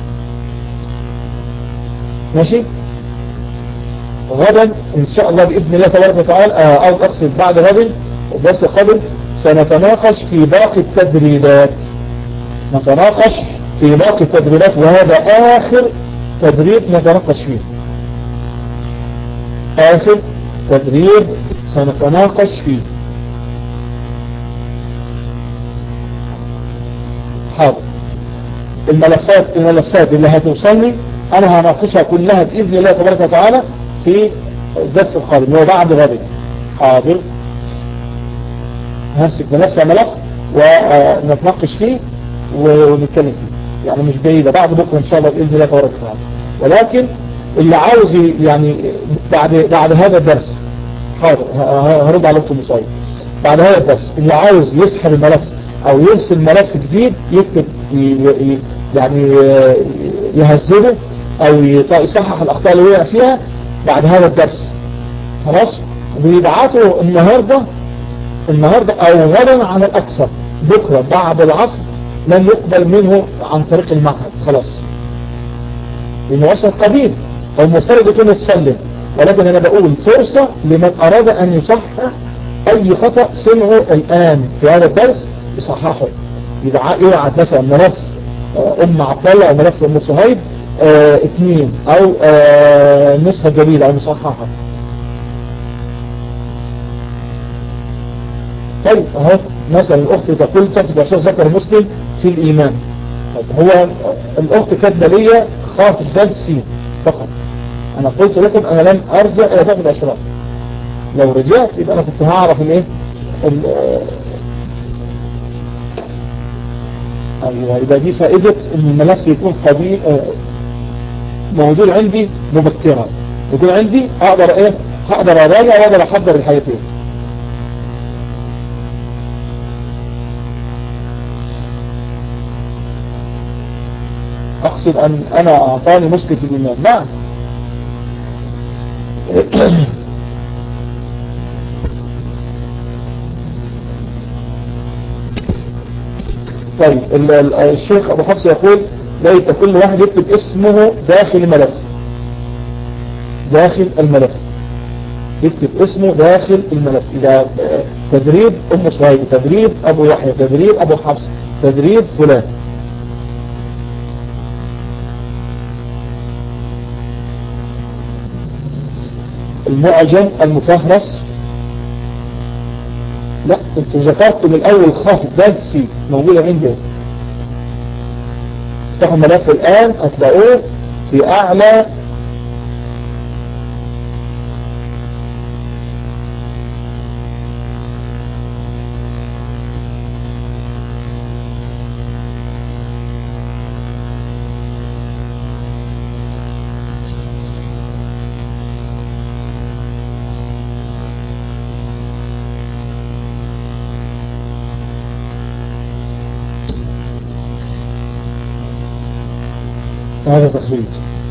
ماشي غدا ان شاء الله باذن الله تبارك وتعالى او اقصد بعد غد الدرس القادم سنتناقش في باقي التدريبات نتناقش في باقي التدريبات وهذا اخر تدريب نتناقش فيه اخر تدريب سنتناقش فيه حاضر الملفات الملفات اللي هتوصلني انا هناقشها كلها باذن الله تبارك وتعالى في الدرس القادم هو بعد غد حاضر همسك بنفس ملف ونتناقش فيه ونتكلم فيه يعني مش بعيدة بعد بكرة ان شاء الله باذن الله تبارك وتعالى ولكن اللي عاوز يعني بعد بعد هذا الدرس حاضر هرد على دكتور مصايب بعد هذا الدرس اللي عاوز يسحب الملف او يرسل ملف جديد يكتب يعني يهذبه او يصحح الاخطاء اللي وقع فيها بعد هذا الدرس خلاص ويبعته النهاردة النهاردة او غدا على الاكثر بكرة بعد العصر لن يقبل منه عن طريق المعهد خلاص لانه وصل قديم هو المفترض يكون يتسلم ولكن انا بقول فرصة لمن اراد ان يصحح اي خطأ سمعه الان في هذا الدرس يصححه يبعت مثلا ملف ام عبد الله او ملف ام صهيب اه اثنين او اه نسخة جديدة او مصححة طيب اهو مثلا الاخت تقول تثبت شيخ ذكر مسلم في الايمان طيب هو الاخت كاتبه ليا خاطر ثالث سين فقط انا قلت لكم انا لن ارجع الى ثلاث الاشراف لو رجعت يبقى انا كنت هعرف الايه ايوه يبقى دي فائدة ان الملف يكون قديم موجود عندي مبكرا يكون عندي اقدر ايه هقدر اراجع واقدر احضر الحياتين اقصد ان انا اعطاني مشكلة في الايمان نعم طيب الشيخ ابو حفص يقول ليت كل واحد يكتب اسمه داخل الملف داخل الملف يكتب اسمه داخل الملف إذا تدريب أم صهيب تدريب أبو يحيى تدريب أبو حفص تدريب فلان المعجم المفهرس لا انتوا ذكرتم الاول خاف دالسي موجودة عندي افتحوا الملف الان هتلاقوه في اعلى هذا تخريج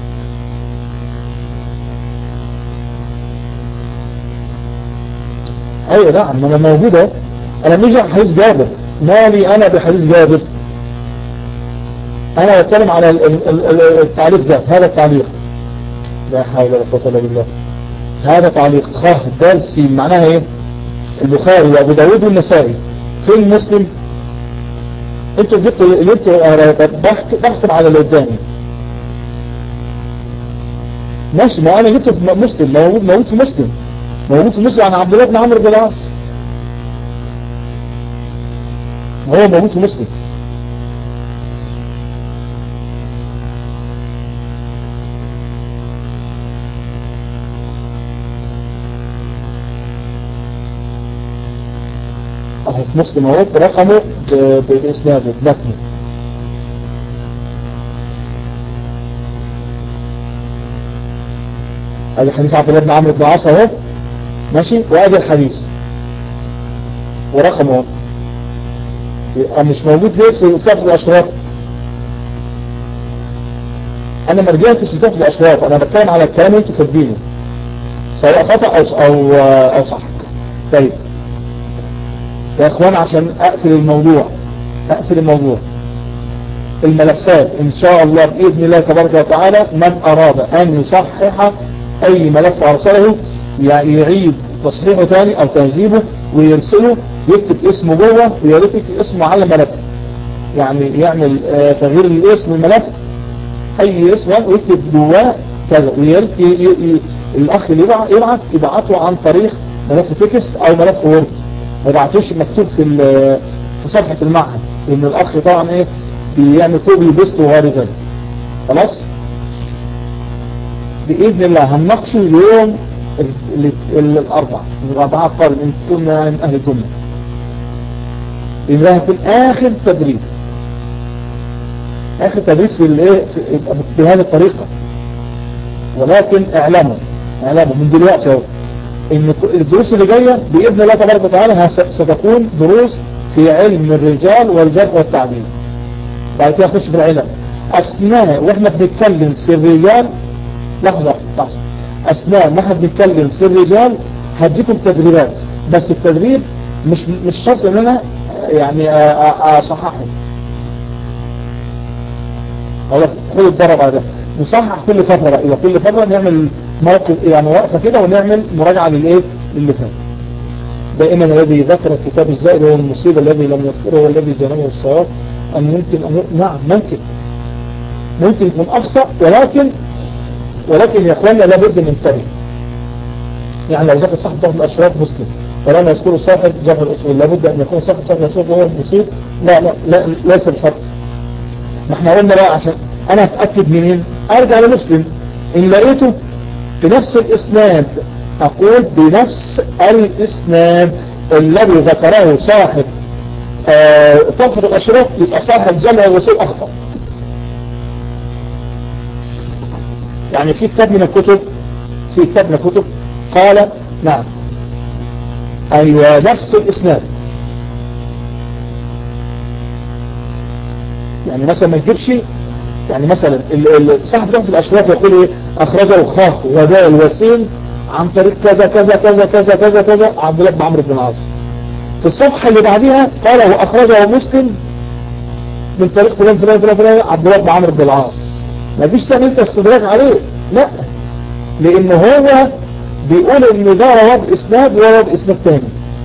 ايوه نعم انا موجودة انا مش عن حديث جابر مالي انا بحديث جابر انا بتكلم على التعليق ده هذا التعليق لا حول ولا قوه الا بالله هذا تعليق خاء دال سين معناها ايه البخاري وابو داود والنسائي فين مسلم انتوا جبتوا اللي انتوا بحكم على اللي قدامي ماشي ما انا جبته في مسلم موجود موجود في مسلم موجود في مسلم عن عبد الله بن عمرو بن العاص هو موجود في مسلم اهو في مسلم اهو رقمه باسناده بمتنه ادي حديث عبد الله بن عمرو بن العاص اهو ماشي وادي الحديث ورقمه اهو مش موجود ليه في كتاب الاشراف انا ما رجعتش لكتاب الاشراف انا بتكلم على الكلام اللي انتوا كاتبينه سواء خطا او او او صح طيب يا اخوان عشان اقفل الموضوع اقفل الموضوع الملفات ان شاء الله باذن الله تبارك وتعالى من اراد ان يصحح اي ملف ارسله يعيد تصحيحه تاني او تهذيبه ويرسله يكتب اسمه جوه ويا ريت يكتب اسمه على الملف يعني يعمل آه تغيير الاسم الملف اي اسم ويكتب جواه كذا ويا ريت الاخ اللي يبعت يبعته عن طريق ملف تكست او ملف وورد ما يبعتوش مكتوب في في صفحه المعهد لان الاخ طبعا ايه بيعمل كوبي بيست وغير ذلك خلاص بإذن الله هنناقشه يوم الأربع الأربعاء القادم إن كنا من أهل الجملة بإذن الله هيكون آخر تدريب آخر تدريب في الإيه بهذه الطريقة ولكن اعلموا اعلموا من دلوقتي اهو ان الدروس اللي جاية بإذن الله تبارك وتعالى ستكون دروس في علم الرجال والجرح والتعديل بعد كده نخش في العلم أثناء وإحنا بنتكلم في الرجال لحظة لحظة أثناء ما احنا بنتكلم في الرجال هديكم تدريبات بس التدريب مش مش شرط ان انا يعني اصححه خلاص خد الضرب على ده نصحح كل فترة بقى يبقى كل فترة نعمل موقف يعني وقفة كده ونعمل مراجعة للايه للي فات دائما الذي ذكر الكتاب الزائد هو المصيبة الذي لم يذكره هو الذي جنبه الصواب أن ممكن أن نعم ممكن ممكن يكون أخطأ ولكن ولكن يا اخوانا لابد من تري يعني لو ذكر صاحب ضغط الاشراف مسلم طالما يذكر صاحب جمع الاصول لابد ان يكون صاحب ضغط الاشراف وهو مصيب لا لا, لا ليس بشرط ما احنا قلنا بقى عشان انا اتاكد منين ارجع لمسلم ان لقيته بنفس الاسناد اقول بنفس الاسناد الذي ذكره صاحب طفر الاشراف يبقى صاحب جمع الاصول اخطأ يعني في كتاب من الكتب في كتاب من الكتب قال نعم أيوة نفس الإسناد يعني مثلا ما يجيبش يعني مثلا صاحب ضغط الأشراف يقول ايه أخرجه خاء وداء الوسيل عن طريق كذا كذا كذا كذا كذا كذا عبد الله بن عمرو بن العاص في الصفحة اللي بعدها قال وأخرجه مسلم من طريق فلان فلان فلان فلان عبد الله بن عمرو بن العاص ما فيش تاني انت استدراك عليه لا لان هو بيقول ان ده رواه باسناد ورواه باسناد تاني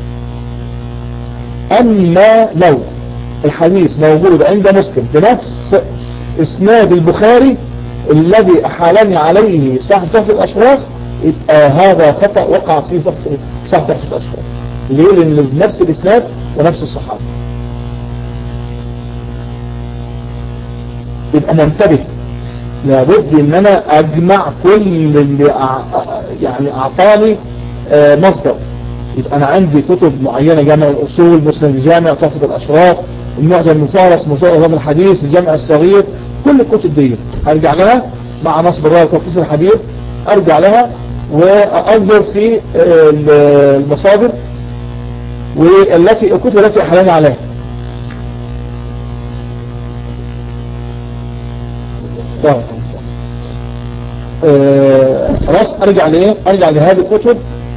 اما لو الحديث موجود عند مسلم بنفس اسناد البخاري الذي احالني عليه صاحب تحفة الاشراف يبقى هذا خطأ وقع فيه صاحب تحفة الاشراف ليه لان بنفس الاسناد ونفس الصحابة يبقى منتبه لابد ان انا اجمع كل اللي أع... يعني اعطاني آه مصدر يبقى انا عندي كتب معينة جامع الاصول مسلم الجامع تحفة الاشراف المعجم المفارس مسائل الحديث الجامع الصغير كل الكتب دي ارجع لها مع نصب الرأي وتفصيل الحبيب ارجع لها وانظر في المصادر والتي الكتب التي احلاني عليها خلاص ارجع لايه ارجع لهذه الكتب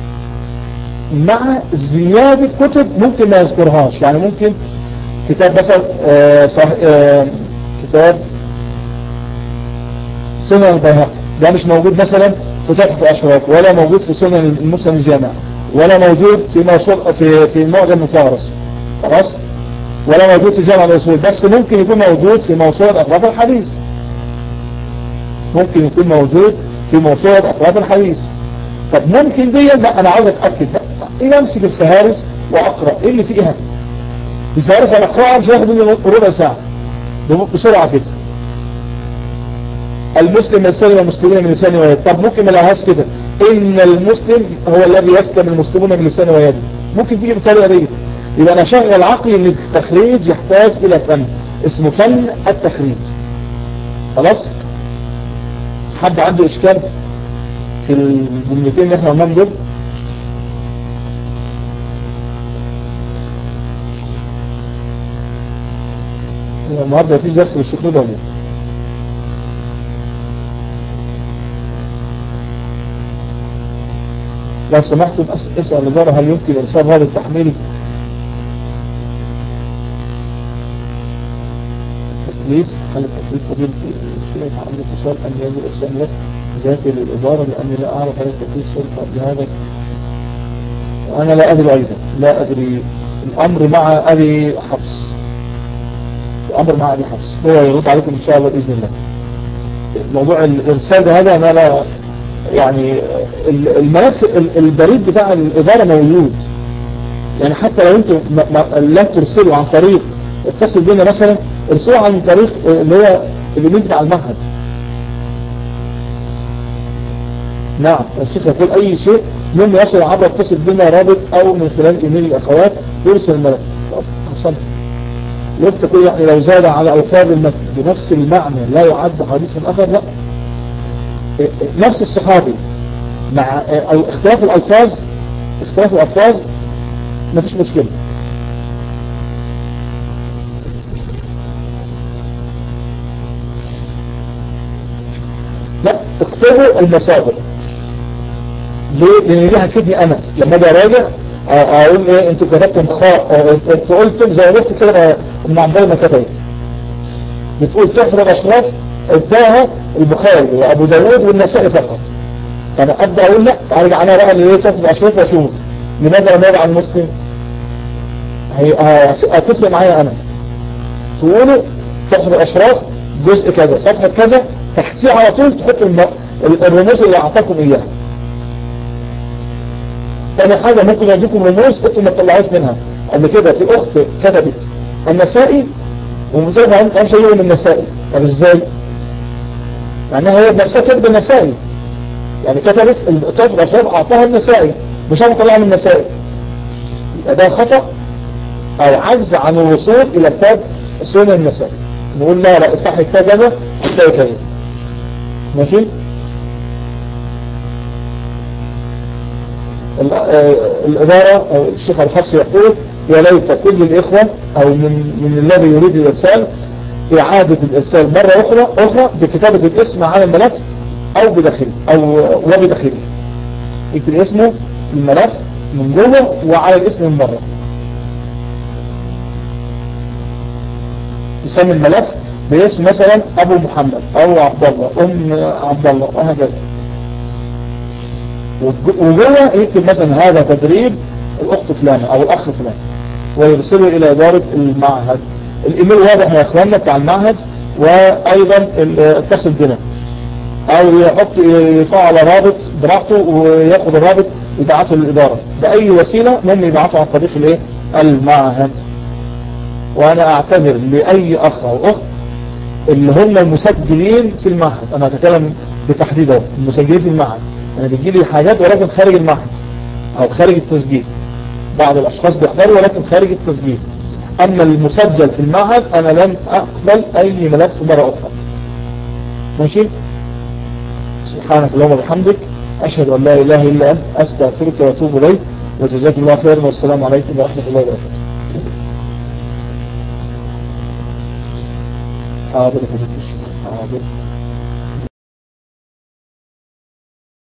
مع زيادة كتب ممكن ما يذكرهاش يعني ممكن كتاب مثلا آه صح آه كتاب سنن البيهقي ده مش موجود مثلا في تحفة الأشراف ولا موجود في سنن المسلم الجامع ولا موجود في موصول في في معجم مفارس خلاص ولا موجود في جامع الأصول بس ممكن يكون موجود في موسوعة أطراف الحديث ممكن يكون موجود في موسوعة أطراف الحديث طب ممكن دي لا أنا عاوز أتأكد بقى إيه أمسك الفهارس وأقرأ إيه اللي فيها الفهارس أنا أقرأها مش هاخد مني ربع ساعة بسرعة كده المسلم يسلم المسلمين من لسانه ويده طب ممكن ما لهاش كده ان المسلم هو الذي يسلم المسلمون من لسانه ويده ممكن تيجي بالطريقه دي يبقى انا شغل عقلي ان التخريج يحتاج الى فن اسمه فن التخريج خلاص حد عنده اشكال في الجملتين اللي احنا قلناهم دول النهارده مفيش درس بالشيخ ده ولا لو سمحتم اسأل الإدارة هل يمكن إرسال هذا التحميل تكليف هل التكليف فضيلة الشيخ عمل اتصال أن يجب إرسال لك ذاتي للإدارة لأني لا أعرف هل التكليف سلطة بهذا وأنا لا أدري أيضا لا أدري الأمر مع أبي حفص الأمر مع أبي حفص هو يرد عليكم إن شاء الله بإذن الله موضوع الإرسال ده هذا أنا لا يعني الملف البريد بتاع الإدارة موجود يعني حتى لو انتم لا ترسلوا عن طريق اتصل بينا مثلا ارسلوا عن طريق اللي هو الايميل بتاع المعهد نعم الشيخ يقول اي شيء من يصل عبر اتصل بنا رابط او من خلال ايميل الاخوات يرسل الملف طب حصل لو تقول يعني لو زاد على الفاظ المتن بنفس المعنى لا يعد حديث اخر لا نفس الصحابي مع او اختلاف الالفاظ اختلاف الالفاظ ما فيش مشكلة لا اكتبوا المصادر ليه؟ لان دي هتفيدني انا لما اجي اراجع اقول ايه انتوا كتبتم خاء انتوا قلتم زي ما قلت كده ام عبد ما كتبت بتقول تحفظ الاشراف اداها البخاري وابو داود والنسائي فقط فانا ابدا اقول لا ارجع انا بقى اللي تحفظ الاشراف واشوف لماذا لم يضع المسلم هتفرق معايا انا تقولوا تحفظ الاشراف جزء كذا صفحة كذا تحتيه على طول تحط الرموز اللي اعطاكم اياها تاني حاجة ممكن يديكم رموز انتم ما تطلعوش منها قبل كده في اخت كتبت النسائي ومتابعة انت امشي من النسائي طب ازاي معناها هي بنفسها كتب النسائي يعني كتبت الطرف الاشراف اعطاها النسائي مش انا طلعها من النسائي يبقى ده خطأ او عجز عن الوصول الى كتاب سنن النسائي نقول لا لا افتح كتاب كذا هتلاقي كذا ماشي الإدارة أو الشيخ الحفص يقول يا ليت كل الإخوة أو من, من الذي يريد الإرسال إعادة الإرسال مرة أخرى أخرى بكتابة الاسم على الملف أو بداخله أو وبداخله يكتب اسمه في الملف من جوه وعلى الاسم من بره يسمي الملف باسم مثلا ابو محمد او عبد الله ام عبد الله وهكذا وجوه يكتب مثلا هذا تدريب الاخت فلانة او الاخ فلان ويرسله الى ادارة المعهد الايميل واضح يا اخواننا بتاع المعهد وايضا اتصل بنا او يحط يفعل رابط براحته وياخد الرابط يبعته للادارة باي وسيلة من يبعته عن طريق الايه المعهد وانا اعتذر لاي اخ او اخت اللي هم المسجلين في المعهد انا اتكلم بتحديد اهو المسجلين في المعهد انا بيجي لي حاجات ولكن خارج المعهد او خارج التسجيل بعض الاشخاص بيحضروا ولكن خارج التسجيل اما المسجل في المعهد انا لن اقبل اي ملف مرة اخرى ماشي سبحانك اللهم وبحمدك اشهد ان لا اله الا انت استغفرك واتوب اليك وجزاكم الله خيرا والسلام عليكم ورحمة الله وبركاته حاضر فضيلة الشيخ حاضر